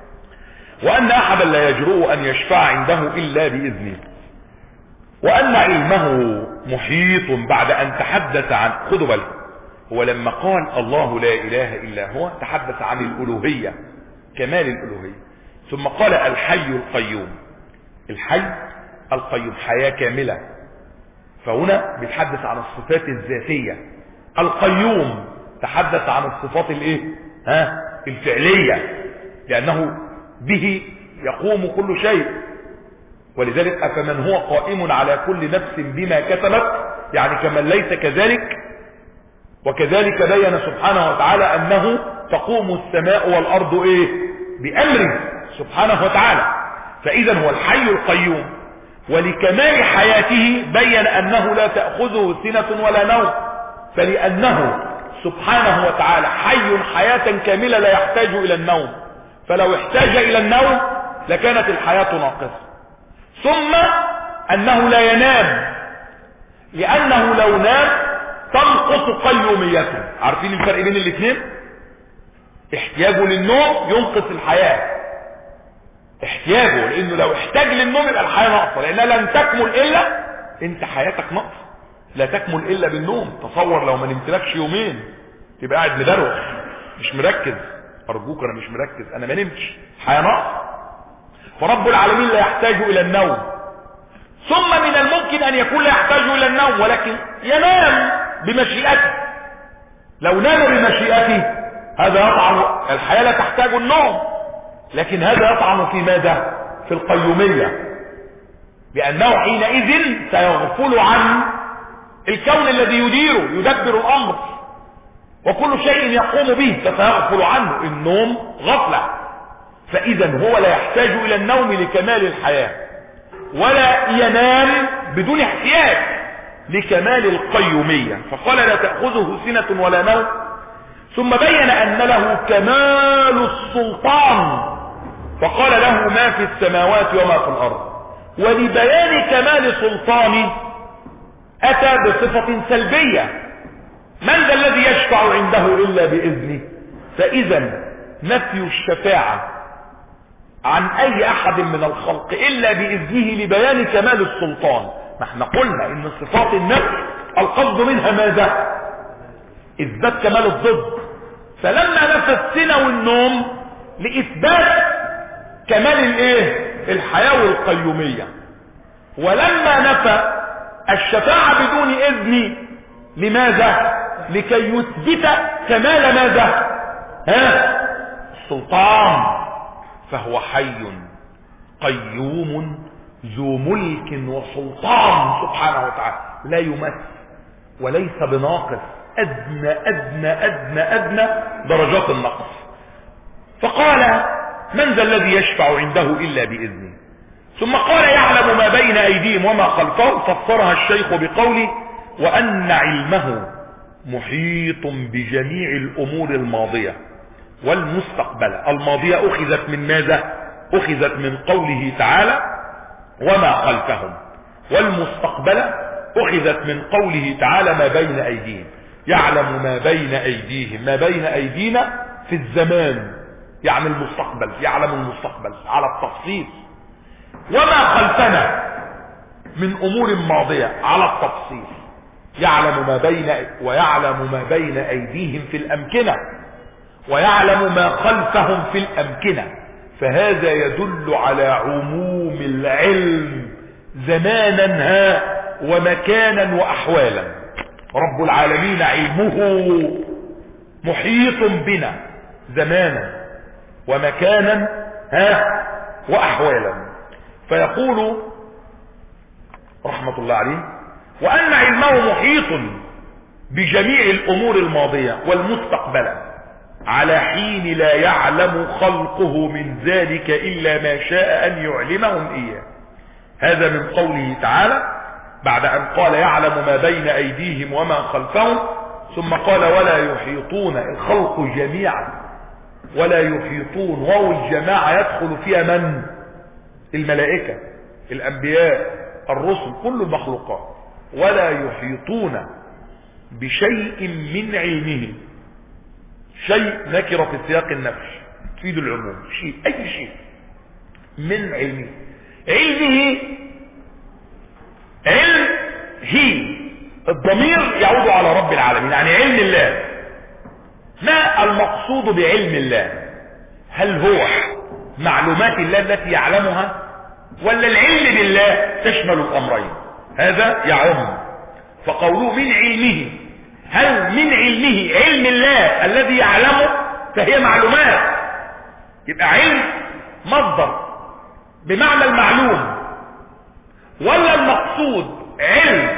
وان احدا لا يجرؤ ان يشفع عنده الا باذنه وان علمه محيط بعد ان تحدث عن خذوا بالكم هو لما قال الله لا اله الا هو تحدث عن الالوهية كمال الالوهية ثم قال الحي القيوم الحي القيوم حياة كاملة فهنا بيتحدث عن الصفات الذاتية القيوم تحدث عن الصفات الايه ها الفعلية لانه به يقوم كل شيء ولذلك افمن هو قائم على كل نفس بما كسبت يعني كمن ليس كذلك وكذلك بين سبحانه وتعالى انه تقوم السماء والارض ايه بامره سبحانه وتعالى فاذا هو الحي القيوم ولكمال حياته بين انه لا تأخذه سنة ولا نوم فلانه سبحانه وتعالى حي حياة كاملة لا يحتاج الى النوم فلو احتاج الى النوم لكانت الحياة ناقصة ثم انه لا ينام لانه لو نام تنقص قيوميته عارفين الفرق بين الاثنين احتياجه للنوم ينقص الحياة احتياجه لانه لو احتاج للنوم يبقى الحياة ناقصة لانها لن تكمل الا انت حياتك ناقصة لا تكمل الا بالنوم تصور لو ما نمتلكش يومين تبقى قاعد مدروخ مش مركز ارجوك انا مش مركز انا ما نمتش حياة ناقصة فرب العالمين لا يحتاج الى النوم ثم من الممكن ان يكون لا يحتاج الى النوم ولكن ينام بمشيئته لو نام بمشيئته هذا يطعن الحياة لا تحتاج النوم لكن هذا يطعن في ماذا في القيومية لانه حينئذ سيغفل عن الكون الذي يديره يدبر الامر وكل شيء يقوم به فسيغفل عنه النوم غفلة فاذا هو لا يحتاج الى النوم لكمال الحياة ولا ينام بدون احتياج لكمال القيومية فقال لا تأخذه سنة ولا نوم ثم بين ان له كمال السلطان فقال له ما في السماوات وما في الارض ولبيان كمال سلطانه اتى بصفة سلبية من ذا الذي يشفع عنده الا باذنه فاذا نفي الشفاعة عن اي احد من الخلق الا باذنه لبيان كمال السلطان ما احنا قلنا ان صفات النفس القصد منها ماذا اثبات كمال الضد فلما نفى السنة والنوم لاثبات كمال الايه الحياة والقيومية ولما نفى الشفاعة بدون اذن لماذا لكي يثبت كمال ماذا ها السلطان فهو حي قيوم ذو ملك وسلطان سبحانه وتعالى لا يمس وليس بناقص ادنى ادنى ادنى ادنى درجات النقص فقال من ذا الذي يشفع عنده الا باذنه ثم قال يعلم ما بين ايديهم وما خلفهم فسرها الشيخ بقوله وان علمه محيط بجميع الامور الماضية والمستقبلة الماضية اخذت من ماذا اخذت من قوله تعالى وما خلفهم والمستقبلة اخذت من قوله تعالى ما بين ايديهم يعلم ما بين ايديهم ما بين ايدينا في الزمان يعني المستقبل يعلم المستقبل على التفصيل وما خلفنا من امور ماضية على التفصيل يعلم ما بين ويعلم ما بين ايديهم في الامكنة ويعلم ما خلفهم في الامكنة فهذا يدل على عموم العلم زمانا ها ومكانا واحوالا رب العالمين علمه محيط بنا زمانا ومكانا ها واحوالا فيقول رحمة الله عليه وان علمه محيط بجميع الامور الماضية والمستقبلة على حين لا يعلم خلقه من ذلك الا ما شاء ان يعلمهم اياه هذا من قوله تعالى بعد ان قال يعلم ما بين ايديهم وما خلفهم ثم قال ولا يحيطون الخلق جميعا ولا يحيطون واو الجماعة يدخل فيها من الملائكة الانبياء الرسل كل المخلوقات ولا يحيطون بشيء من علمه شيء نكرة في سياق النفس تفيد العموم شيء اي شيء من علمه علمه علم هي الضمير يعود على رب العالمين يعني علم الله ما المقصود بعلم الله هل هو معلومات الله التي يعلمها ولا العلم بالله تشمل الامرين هذا يعم فقوله من علمه هل من علمه علم الله الذي يعلمه فهي معلومات يبقى علم مصدر بمعنى المعلوم ولا المقصود علم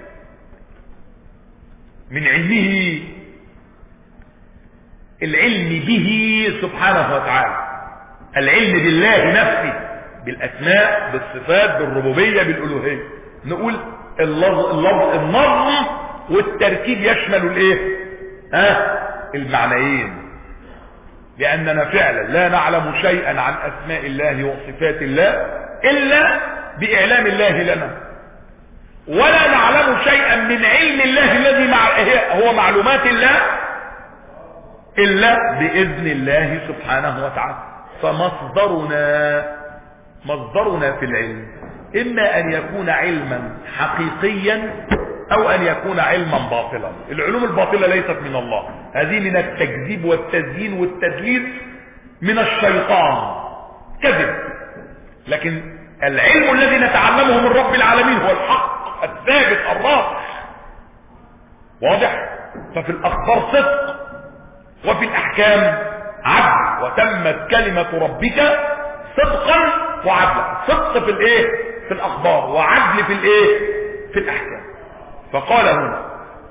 من علمه العلم به سبحانه وتعالى العلم بالله نفسه بالاسماء بالصفات بالربوبية بالالوهية نقول اللفظ اللفظ النظم والتركيب يشمل الايه ها المعنيين لاننا فعلا لا نعلم شيئا عن اسماء الله وصفات الله الا باعلام الله لنا ولا نعلم شيئا من علم الله الذي مع... هو معلومات الله الا باذن الله سبحانه وتعالى فمصدرنا مصدرنا في العلم اما ان يكون علما حقيقيا او ان يكون علما باطلا العلوم الباطلة ليست من الله هذه من التكذيب والتزيين والتدليس من الشيطان كذب لكن العلم الذي نتعلمه من رب العالمين هو الحق الثابت الراسخ واضح ففي الاخبار صدق وفي الاحكام عدل وتمت كلمة ربك صدقا وعدلا صدق في الايه في الاخبار وعدل في الايه في الاحكام فقال هنا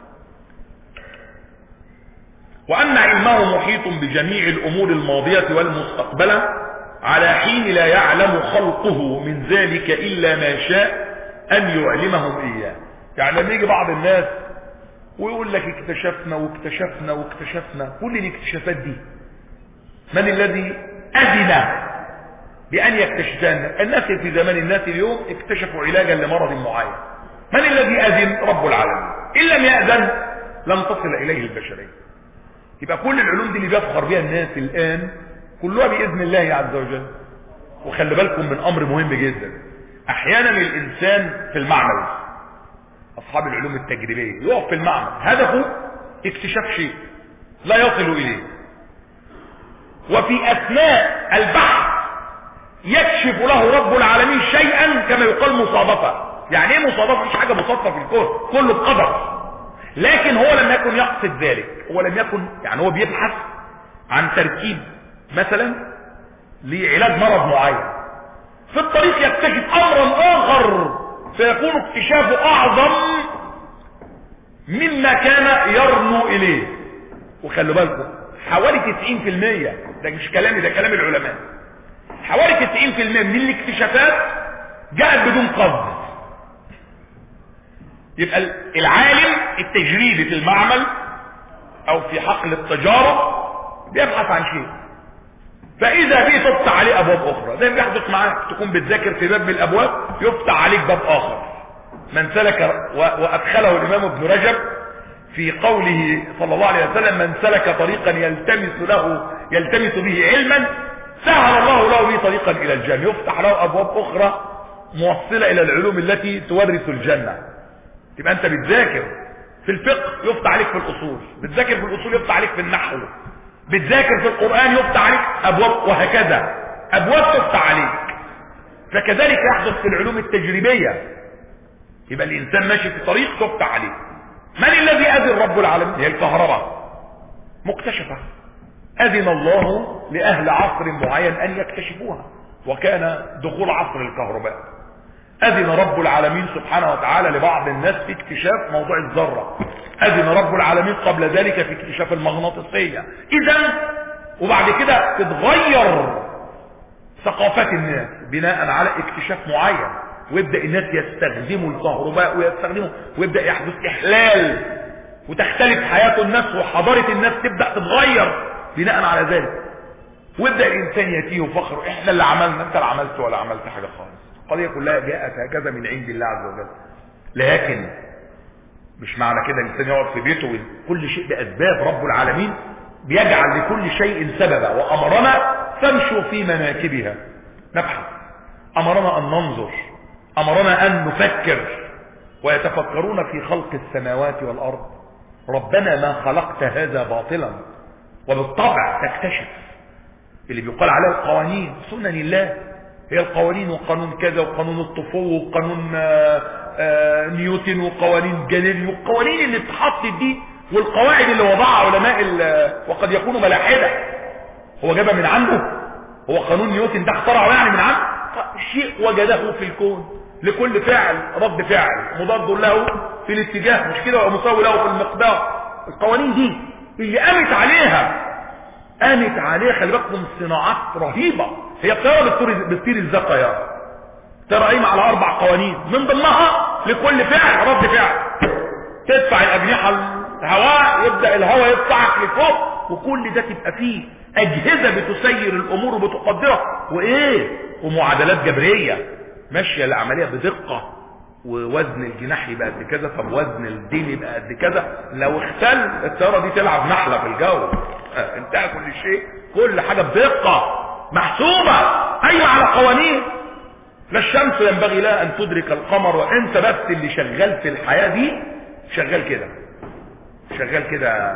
وان علمه محيط بجميع الامور الماضية والمستقبلة على حين لا يعلم خلقه من ذلك الا ما شاء ان يعلمهم اياه يعني لما يجي بعض الناس ويقول لك اكتشفنا واكتشفنا واكتشفنا كل الاكتشافات دي من الذي اذن بان يكتشفان الناس في زمان الناس اليوم اكتشفوا علاجا لمرض معين من الذي اذن رب العالمين ان لم يأذن لم تصل اليه البشرية يبقى كل العلوم دي اللي بيفخر بها الناس الان كلها باذن الله عز وجل وخلي بالكم من امر مهم جدا احيانا الانسان في المعمل اصحاب العلوم التجريبية يقف في المعمل هدفه اكتشاف شيء لا يصل اليه وفي اثناء البحث يكشف له رب العالمين شيئا كما يقال مصادفة يعني ايه مصادفة مش حاجة مصادفة في الكون كله بقدر لكن هو لم يكن يقصد ذلك هو لم يكن يعني هو بيبحث عن تركيب مثلا لعلاج مرض معين في الطريق يكتشف امرا اخر سيكون اكتشافه اعظم مما كان يرنو اليه وخلوا بالكم حوالي 90% ده مش كلامي ده كلام العلماء حوالي 90% من الاكتشافات جاءت بدون قصد يبقى العالم التجريبي في المعمل او في حقل التجارة بيبحث عن شيء فاذا به تفتح عليه ابواب اخرى زي ما بيحدث معاك تكون بتذاكر في باب من الابواب يفتح عليك باب اخر من سلك وادخله الامام ابن رجب في قوله صلى الله عليه وسلم من سلك طريقا يلتمس له يلتمس به علما سهل الله له به طريقا الى الجنة يفتح له ابواب اخرى موصلة الى العلوم التي تورث الجنة تبقى انت بتذاكر في الفقه يفتح عليك في الاصول بتذاكر في الاصول يفتح عليك في النحو بتذاكر في القرآن يفتح عليك ابواب وهكذا ابواب تفتح عليك فكذلك يحدث في العلوم التجريبية يبقى الانسان ماشي في طريق تفتح عليه من الذي اذن رب العالمين هي الكهرباء مكتشفة اذن الله لاهل عصر معين ان يكتشفوها وكان دخول عصر الكهرباء اذن رب العالمين سبحانه وتعالى لبعض الناس في اكتشاف موضوع الذرة اذن رب العالمين قبل ذلك في اكتشاف المغناطيسية اذا وبعد كده تتغير ثقافات الناس بناء على اكتشاف معين ويبدأ الناس يستخدموا الكهرباء ويستخدموا ويبدأ يحدث احلال وتختلف حياة الناس وحضارة الناس تبدأ تتغير بناء على ذلك ويبدأ الانسان يتيه فخر احنا اللي عملنا انت اللي عملت ولا عملت حاجة خالص القضية كلها جاءت هكذا من عند الله عز وجل لكن مش معنى كده الانسان يقعد في بيته كل شيء باسباب رب العالمين بيجعل لكل شيء سببا وامرنا فامشوا في مناكبها نبحث امرنا ان ننظر امرنا ان نفكر ويتفكرون في خلق السماوات والارض ربنا ما خلقت هذا باطلا وبالطبع تكتشف اللي بيقال عليها القوانين سنن الله هي القوانين وقانون كذا وقانون الطفو وقانون آآ آآ نيوتن وقوانين جاليليو والقوانين اللي اتحطت دي والقواعد اللي وضعها علماء وقد يكونوا ملاحدة هو جابها من عنده هو قانون نيوتن ده اخترعه يعني من عنده شيء وجده في الكون لكل فعل رد فعل مضاد له في الاتجاه مش كده ومساوي له في المقدار القوانين دي اللي قامت عليها قامت عليها خلي بالكم صناعات رهيبة هي الطيارة بتطير بتطير ازاي الطيارة الطيارة قايمة على اربع قوانين من ضمنها لكل فعل رد فعل تدفع الاجنحة الهواء يبدأ الهواء يدفعك لفوق وكل ده تبقى فيه اجهزة بتسير الامور وبتقدرها وايه ومعادلات جبرية ماشية العملية بدقة ووزن الجناح يبقى قد كذا طب وزن الدين يبقى قد كذا لو اختل الطيارة دي تلعب نحلة في الجو انتهى كل شيء كل حاجة بدقة محسوبة ايوه على قوانين لا الشمس ينبغي لها ان تدرك القمر وانت بس اللي شغال في الحياة دي شغال كده شغال كده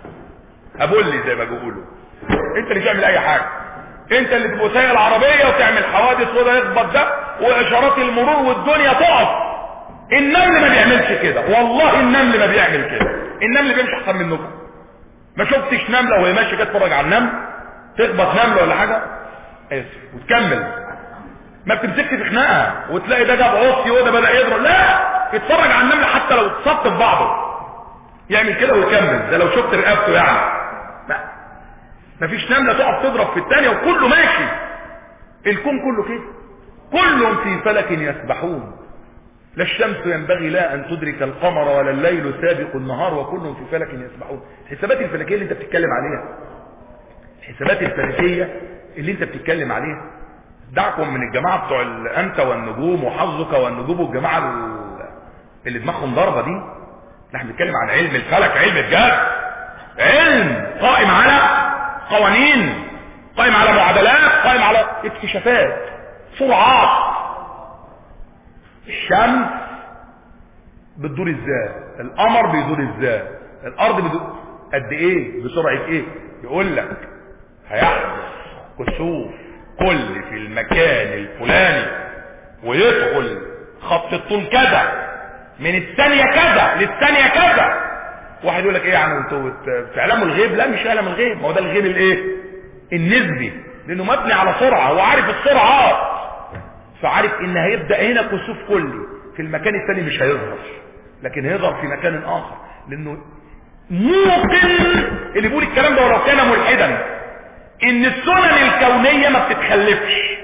ابولي زي ما بيقولوا انت اللي تعمل اي حاجة انت اللي تبقى سايق العربية وتعمل حوادث وده يخبط ده واشارات المرور والدنيا تقف النمل ما بيعملش كده والله النمل ما بيعمل كده النمل بيمشي احسن منكم ما شفتش نملة وهي ماشيه كده تتفرج على النمل تخبط نملة ولا حاجة اسف وتكمل ما بتمسكش في خناقها وتلاقي ده جاب عصي وده بدأ يضرب لا اتفرج على النمل حتى لو اتصبت في بعضه يعمل كده ويكمل ده لو شفت رقبته يعني لا مفيش نملة تقف تضرب في الثانية وكله ماشي الكون كله كده كل في فلك يسبحون لا الشمس ينبغي لا ان تدرك القمر ولا الليل سابق النهار وكل في فلك يسبحون الحسابات الفلكية اللي انت بتتكلم عليها الحسابات الفلكية اللي انت بتتكلم عليها دعكم من الجماعة بتوع انت والنجوم وحظك والنجوم والجماعة اللي دماغهم ضربة دي نحن بنتكلم عن علم الفلك علم الجد علم قائم على قوانين قائم على معادلات قائم على اكتشافات سرعات الشمس بتدور ازاي القمر بيدور ازاي الارض بدو قد ايه بسرعة ايه يقول لك هيحدث كسوف كل في المكان الفلاني ويدخل خط الطول كذا من الثانية كذا للثانية كذا واحد يقول لك ايه يعني انتوا بتعلموا الغيب لا مش اعلم الغيب ما هو ده الغيب الايه النسبي لانه مبني على سرعة وعارف السرعات فعارف ان هيبدأ هنا كسوف كلي في المكان الثاني مش هيظهر لكن هيظهر في مكان اخر لانه موقن اللي بيقول الكلام ده ولو كان ملحدا ان السنن الكونية ما بتتخلفش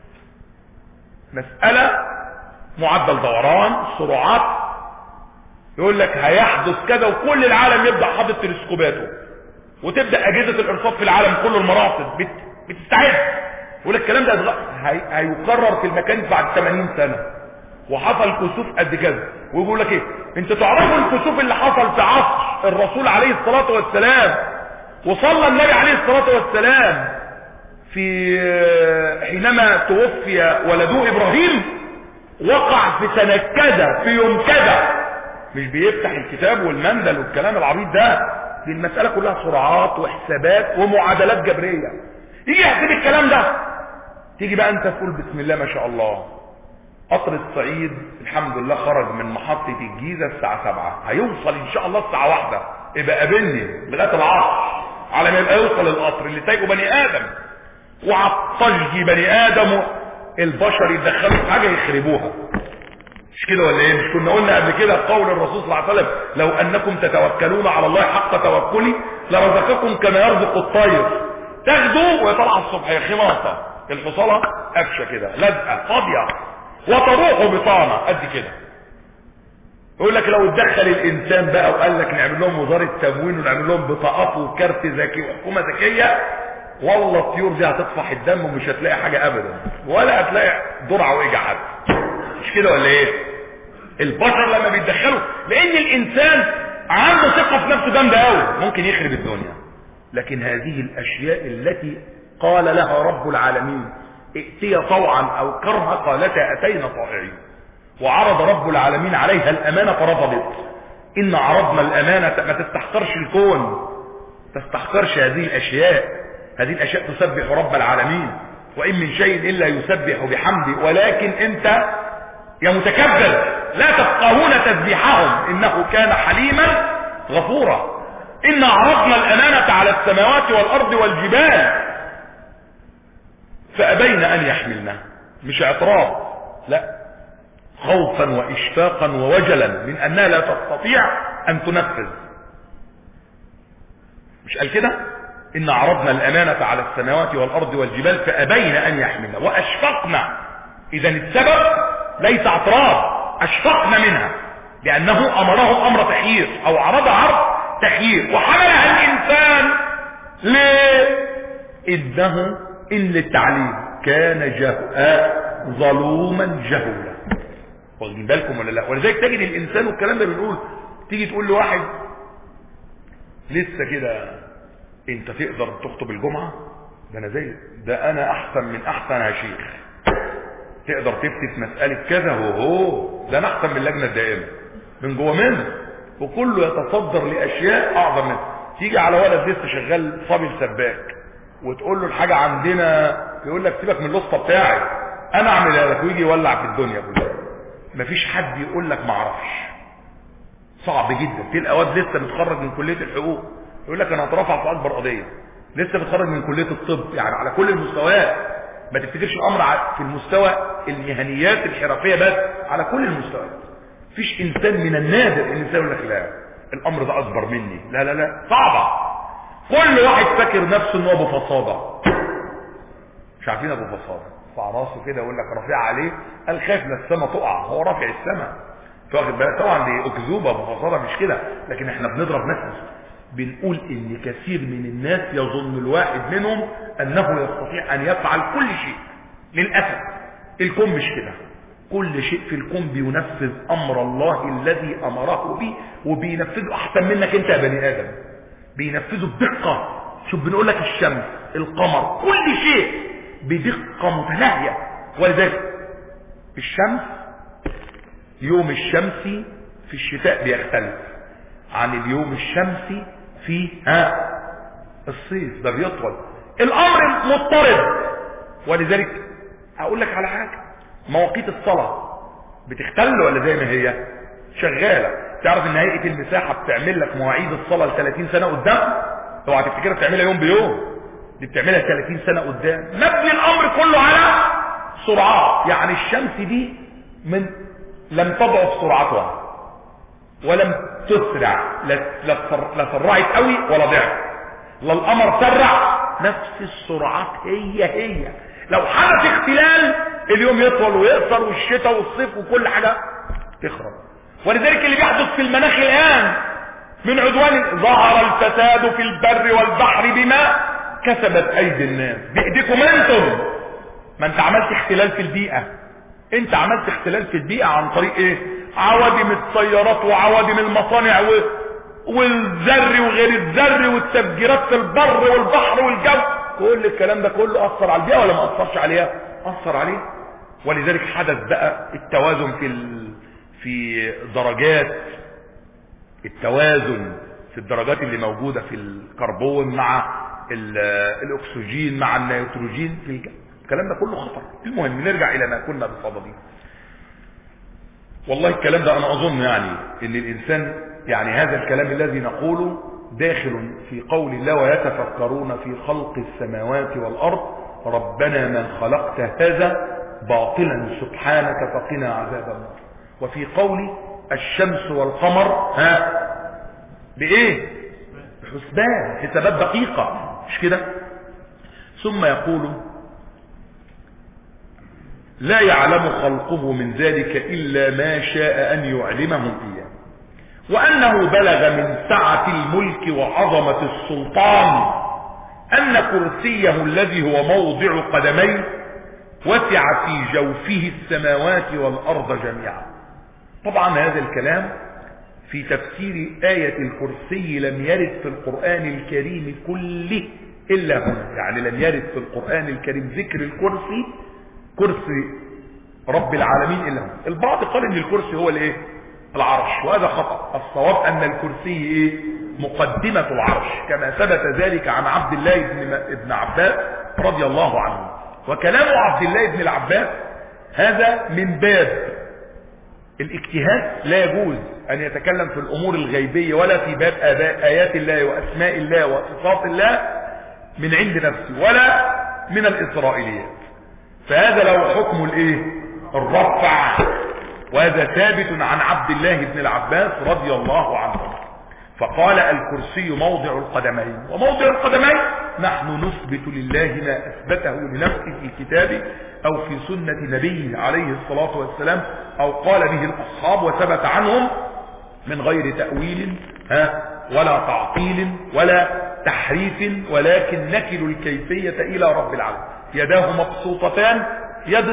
مسألة معدل دوران سرعات يقول لك هيحدث كذا وكل العالم يبدأ حاطط تلسكوباته وتبدأ اجهزة الارصاد في العالم كله المراصد بت... بتستعد يقول لك الكلام ده هي... هيكرر في المكان بعد 80 سنة وحصل كسوف قد كذا ويقول لك ايه انت تعرفوا الكسوف اللي حصل في عصر الرسول عليه الصلاة والسلام وصلى النبي عليه الصلاة والسلام في حينما توفي ولده ابراهيم وقع في سنة كذا في يوم كذا مش بيفتح الكتاب والمندل والكلام العبيط ده دي المسألة كلها سرعات وحسابات ومعادلات جبرية يجي يحسب الكلام ده تيجي بقى انت تقول بسم الله ما شاء الله قطر الصعيد الحمد لله خرج من محطة الجيزة الساعة سبعة هيوصل ان شاء الله الساعة واحدة يبقى قابلني لغاية العصر على ما يبقى يوصل القطر اللي سايقه بني ادم وعطشجي بني ادم البشر يدخلوا في حاجة يخربوها مش كده ولا ايه مش كنا قلنا قبل كده قول الرسول صلى الله عليه وسلم لو انكم تتوكلون على الله حق توكلي لرزقكم كما يرزق الطير تاخدوا ويطلع الصبح يا خماصة الحصالة قفشة كده لازقة فاضية وتروح بطانة قد كده يقول لك لو اتدخل الانسان بقى وقال لك نعمل لهم وزارة تموين ونعمل لهم بطاقات وكارت ذكي وحكومة ذكية والله الطيور دي هتطفح الدم ومش هتلاقي حاجة ابدا ولا هتلاقي درع واجع حد مش كده ولا ايه البشر لما بيتدخلوا لان الانسان عنده ثقة في نفسه جامدة قوي ممكن يخرب الدنيا لكن هذه الاشياء التي قال لها رب العالمين ائتي طوعا او كرها قالتا اتينا طائعين وعرض رب العالمين عليها الامانة فرفضت ان عرضنا الامانة ما تستحقرش الكون تستحقرش هذه الاشياء هذه الاشياء تسبح رب العالمين وان من شيء الا يسبح بحمده ولكن انت يا متكبر لا تفقهون تسبيحهم انه كان حليما غفورا ان عرضنا الامانة على السماوات والارض والجبال فابين ان يحملنا مش اعتراض لا خوفا واشفاقا ووجلا من انها لا تستطيع ان تنفذ مش قال كده ان عرضنا الامانة على السماوات والارض والجبال فابين ان يحملنا واشفقنا اذا السبب ليس اعتراض اشفقنا منها لانه امرهم امر تخيير او عرض عرض تخيير وحملها الانسان ليه انه ان للتعليم كان جهاء ظلوما جهولا واخدين بالكم ولا لا ولذلك تجد الانسان والكلام ده بنقول تيجي تقول لواحد لسه كده انت تقدر تخطب الجمعة ده انا زي ده انا احسن من احسن يا شيخ تقدر تفتي في مسألة كذا وهو ده انا احسن من اللجنة الدائمة من جوه منه وكله يتصدر لاشياء اعظم منه تيجي على ولد لسه شغال صبي سباك وتقول له الحاجة عندنا يقول لك سيبك من الوسطى بتاعي انا اعملها لك ويجي يولع في الدنيا كلها مفيش حد يقول لك ما اعرفش صعب جدا تلقى واد لسه متخرج من كلية الحقوق يقول لك انا هترفع في اكبر قضية لسه متخرج من كلية الطب يعني على كل المستويات ما تفتكرش الامر في المستوى المهنيات الحرفية بس على كل المستويات مفيش انسان من النادر ان الانسان يقول لك لا الامر ده اكبر مني لا لا لا صعبة كل واحد فاكر نفسه ان هو ابو فصادة مش عارفين ابو فصادة رفع راسه كده يقول لك رافع عليه قال خايف لا السما تقع هو رافع السما واخد بالك طبعا دي اكذوبه بفصاله مش كده لكن احنا بنضرب مثل بنقول ان كثير من الناس يظن الواحد منهم انه يستطيع ان يفعل كل شيء للاسف الكون مش كده كل شيء في الكون بينفذ امر الله الذي امره به وبينفذه احسن منك انت يا بني ادم بينفذه بدقه شوف بنقول لك الشمس القمر كل شيء بدقة متناهية ولذلك الشمس يوم الشمس في الشتاء بيختلف عن اليوم الشمسي في ها الصيف ده بيطول الامر مضطرب ولذلك اقول لك على حاجة مواقيت الصلاة بتختل ولا زي ما هي شغالة تعرف ان هيئة المساحة بتعمل لك مواعيد الصلاة ل 30 سنة قدام اوعى تفتكرها بتعملها يوم بيوم دي بتعملها 30 سنة قدام مبني الامر كله على سرعات يعني الشمس دي من لم تضعف سرعتها ولم تسرع لا لا سرعت قوي ولا ضعف لا القمر سرع نفس السرعات هي هي لو حدث اختلال اليوم يطول ويقصر والشتاء والصيف وكل حاجة تخرب ولذلك اللي بيحدث في المناخ الآن من عدوان ظهر الفساد في البر والبحر بما كسبت أيدي الناس بإيديكم أنتم ما انت عملت اختلال في البيئة انت عملت اختلال في البيئة عن طريق ايه عوادم السيارات وعوادم المصانع و... والذر وغير الذر والتفجيرات في البر والبحر والجو كل الكلام ده كله اثر على البيئة ولا ما اثرش عليها اثر عليه ولذلك حدث بقى التوازن في ال... في درجات التوازن في الدرجات اللي موجودة في الكربون مع ال... الاكسجين مع النيتروجين في الجو الكلام ده كله خطر المهم نرجع الى ما كنا بصدده والله الكلام ده انا اظن يعني ان الانسان يعني هذا الكلام الذي نقوله داخل في قول الله ويتفكرون في خلق السماوات والارض ربنا من خلقت هذا باطلا سبحانك فقنا عذاب النار وفي قول الشمس والقمر ها بايه بحسبان حسابات دقيقة مش كده ثم يقول لا يعلم خلقه من ذلك إلا ما شاء أن يعلمهم إياه وأنه بلغ من سعة الملك وعظمة السلطان أن كرسيه الذي هو موضع قدميه وسع في جوفه السماوات والأرض جميعا طبعا هذا الكلام في تفسير آية الكرسي لم يرد في القرآن الكريم كله إلا هنا يعني لم يرد في القرآن الكريم ذكر الكرسي كرسي رب العالمين إلا هو البعض قال ان الكرسي هو الايه العرش وهذا خطأ الصواب ان الكرسي ايه مقدمة العرش كما ثبت ذلك عن عبد الله بن, ابن عباس رضي الله عنه وكلام عبد الله بن العباس هذا من باب الاجتهاد لا يجوز ان يتكلم في الامور الغيبية ولا في باب ايات الله واسماء الله وصفات الله من عند نفسه ولا من الاسرائيليات فهذا له حكم الايه الرفع وهذا ثابت عن عبد الله بن العباس رضي الله عنه فقال الكرسي موضع القدمين وموضع القدمين نحن نثبت لله ما اثبته لنفسه في كتابه او في سنة نبيه عليه الصلاة والسلام او قال به الاصحاب وثبت عنهم من غير تأويل ها ولا تعطيل ولا تحريف ولكن نكل الكيفية الى رب العالمين يداه مبسوطتان يد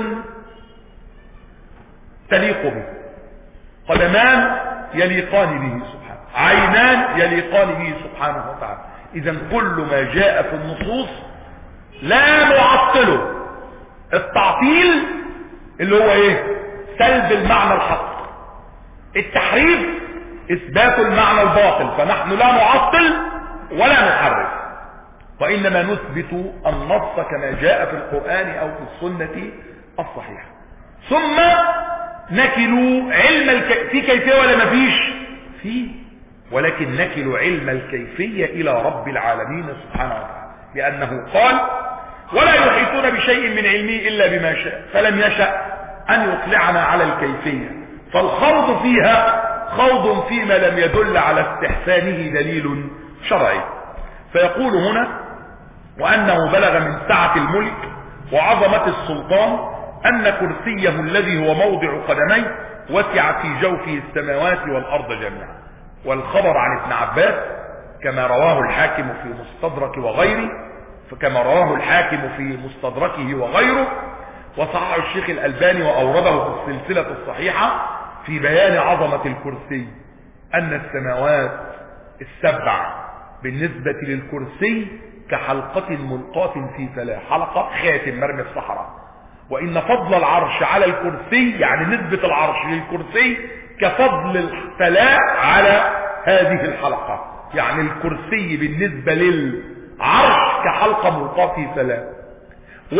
تليق به قدمان يليقان به سبحانه عينان يليقان به سبحانه وتعالى اذا كل ما جاء في النصوص لا نعطله التعطيل اللي هو ايه سلب المعنى الحق التحريف اثبات المعنى الباطل فنحن لا نعطل ولا نحرف وإنما نثبت النص كما جاء في القرآن أو في السنة الصحيحة ثم نكل علم الك... في كيفية ولا ما فيش في ولكن نكل علم الكيفية إلى رب العالمين سبحانه وتعالى لأنه قال ولا يحيطون بشيء من علمه إلا بما شاء فلم يشأ أن يطلعنا على الكيفية فالخوض فيها خوض فيما لم يدل على استحسانه دليل شرعي فيقول هنا وأنه بلغ من سعة الملك وعظمة السلطان أن كرسيه الذي هو موضع قدميه وسع في جوفه السماوات والأرض جميعا والخبر عن ابن عباس كما رواه الحاكم في مستدرك وغيره فكما رواه الحاكم في مستدركه وغيره وصححه الشيخ الألباني وأورده في السلسلة الصحيحة في بيان عظمة الكرسي أن السماوات السبع بالنسبة للكرسي كحلقة ملقاة في فلاة حلقة خاتم مرمي في الصحراء وإن فضل العرش على الكرسي يعني نسبة العرش للكرسي كفضل الفلاة على هذه الحلقة يعني الكرسي بالنسبة للعرش كحلقة ملقاة في سلام و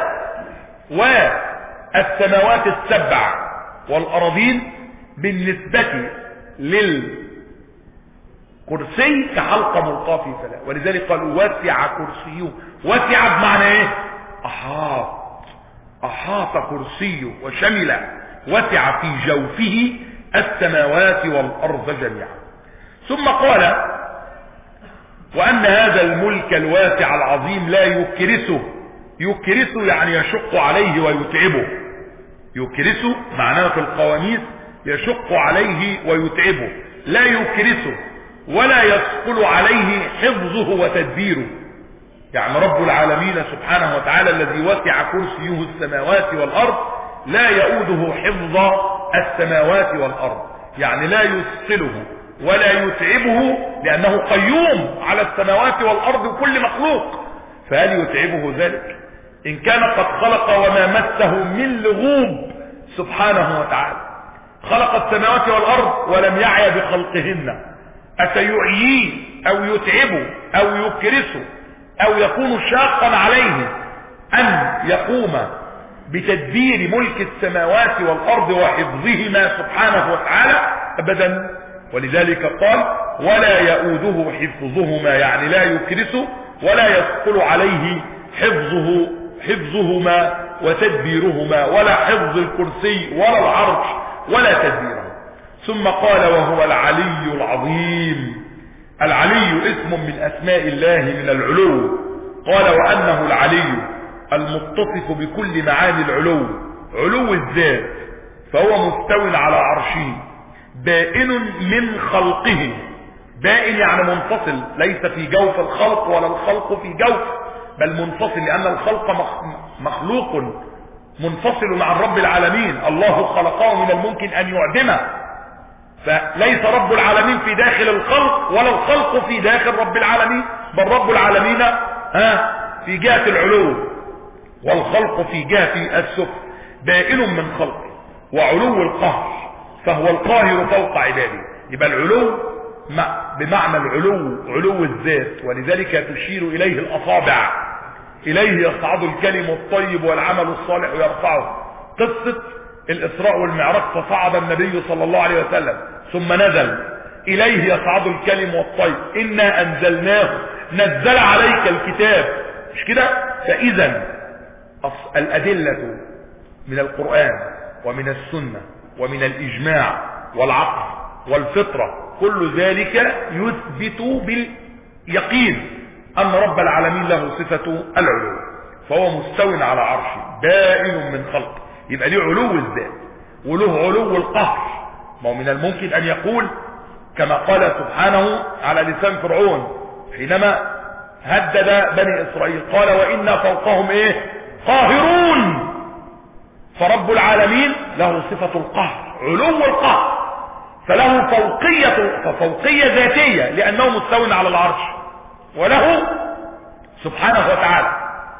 والسماوات السبع والأراضين بالنسبة للكرسي كحلقة ملقاة في سلام ولذلك قالوا وسع كرسيه وسع بمعنى ايه احاط احاط كرسيه وشمل وسع في جوفه السماوات والارض جميعا ثم قال وان هذا الملك الواسع العظيم لا يكرسه يكرسه يعني يشق عليه ويتعبه يكرسه معناه في القواميس يشق عليه ويتعبه لا يكرسه ولا يثقل عليه حفظه وتدبيره يعني رب العالمين سبحانه وتعالى الذي وسع كرسيه السماوات والأرض لا يؤوده حفظ السماوات والأرض يعني لا يثقله ولا يتعبه لأنه قيوم على السماوات والأرض وكل مخلوق فهل يتعبه ذلك إن كان قد خلق وما مسه من لغوب سبحانه وتعالى خلق السماوات والأرض ولم يعي بخلقهن أسيعييه أو يتعبه أو يكرسه أو يكون شاقا عليه أن يقوم بتدبير ملك السماوات والأرض وحفظهما سبحانه وتعالى أبدا ولذلك قال ولا يؤوده حفظهما يعني لا يكرسه ولا يثقل عليه حفظه حفظهما وتدبيرهما ولا حفظ الكرسي ولا العرش ولا تدبيره ثم قال وهو العلي العظيم العلي اسم من اسماء الله من العلو قال وانه العلي المتصف بكل معاني العلو علو الذات فهو مستو على عرشه بائن من خلقه بائن يعني منفصل ليس في جوف الخلق ولا الخلق في جوف بل منفصل لان الخلق مخلوق منفصل عن رب العالمين الله خلقه من الممكن ان يعدمه فليس رب العالمين في داخل الخلق ولا الخلق في داخل رب العالمين بل رب العالمين ها في جهة العلو والخلق في جهة السفل بائن من خلقه وعلو القهر فهو القاهر فوق عباده يبقى العلو بمعنى العلو علو الذات ولذلك تشير إليه الأصابع إليه يصعد الكلم الطيب والعمل الصالح يرفعه قصة الإسراء والمعراج فصعد النبي صلى الله عليه وسلم ثم نزل إليه يصعد الكلم والطيب إنا أنزلناه نزل عليك الكتاب مش كده فإذا الأدلة من القرآن ومن السنة ومن الإجماع والعقل والفطرة كل ذلك يثبت باليقين أن رب العالمين له صفة العلو فهو مستو على عرشه بائن من خلقه يبقى ليه علو الذات وله علو القهر ما هو من الممكن ان يقول كما قال سبحانه على لسان فرعون حينما هدد بني اسرائيل قال وانا فوقهم ايه قاهرون فرب العالمين له صفة القهر علو القهر فله فوقية ففوقية ذاتية لانه مستو على العرش وله سبحانه وتعالى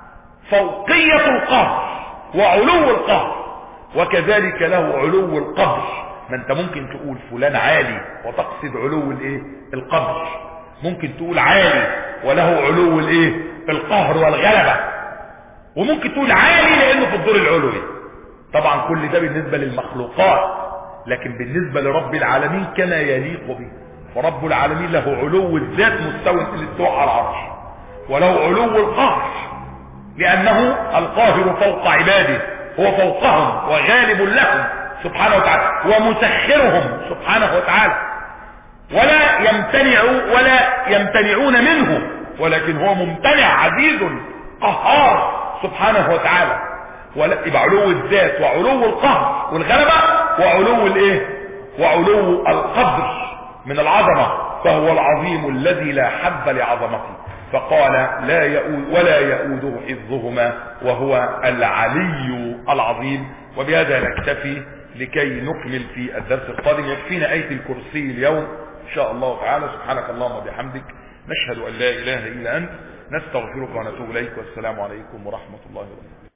فوقية القهر وعلو القهر وكذلك له علو القدر ما انت ممكن تقول فلان عالي وتقصد علو الايه القدر ممكن تقول عالي وله علو الايه القهر والغلبة وممكن تقول عالي لانه في الدور العلوي طبعا كل ده بالنسبة للمخلوقات لكن بالنسبة لرب العالمين كما يليق به فرب العالمين له علو الذات مستوى الاستواء على العرش وله علو القهر لأنه القاهر فوق عباده هو فوقهم وغالب لهم سبحانه وتعالى ومسخرهم سبحانه وتعالى ولا يمتنع ولا يمتنعون منه ولكن هو ممتنع عزيز قهار سبحانه وتعالى ولا يبقى علو الذات وعلو القهر والغلبة وعلو الايه وعلو القدر من العظمة فهو العظيم الذي لا حد لعظمته فقال لا يؤود ولا يؤوده حفظهما وهو العلي العظيم وبهذا نكتفي لكي نكمل في الدرس القادم يكفينا آية الكرسي اليوم إن شاء الله تعالى سبحانك اللهم وبحمدك نشهد أن لا إله إلا أنت نستغفرك ونتوب إليك والسلام عليكم ورحمة الله وبركاته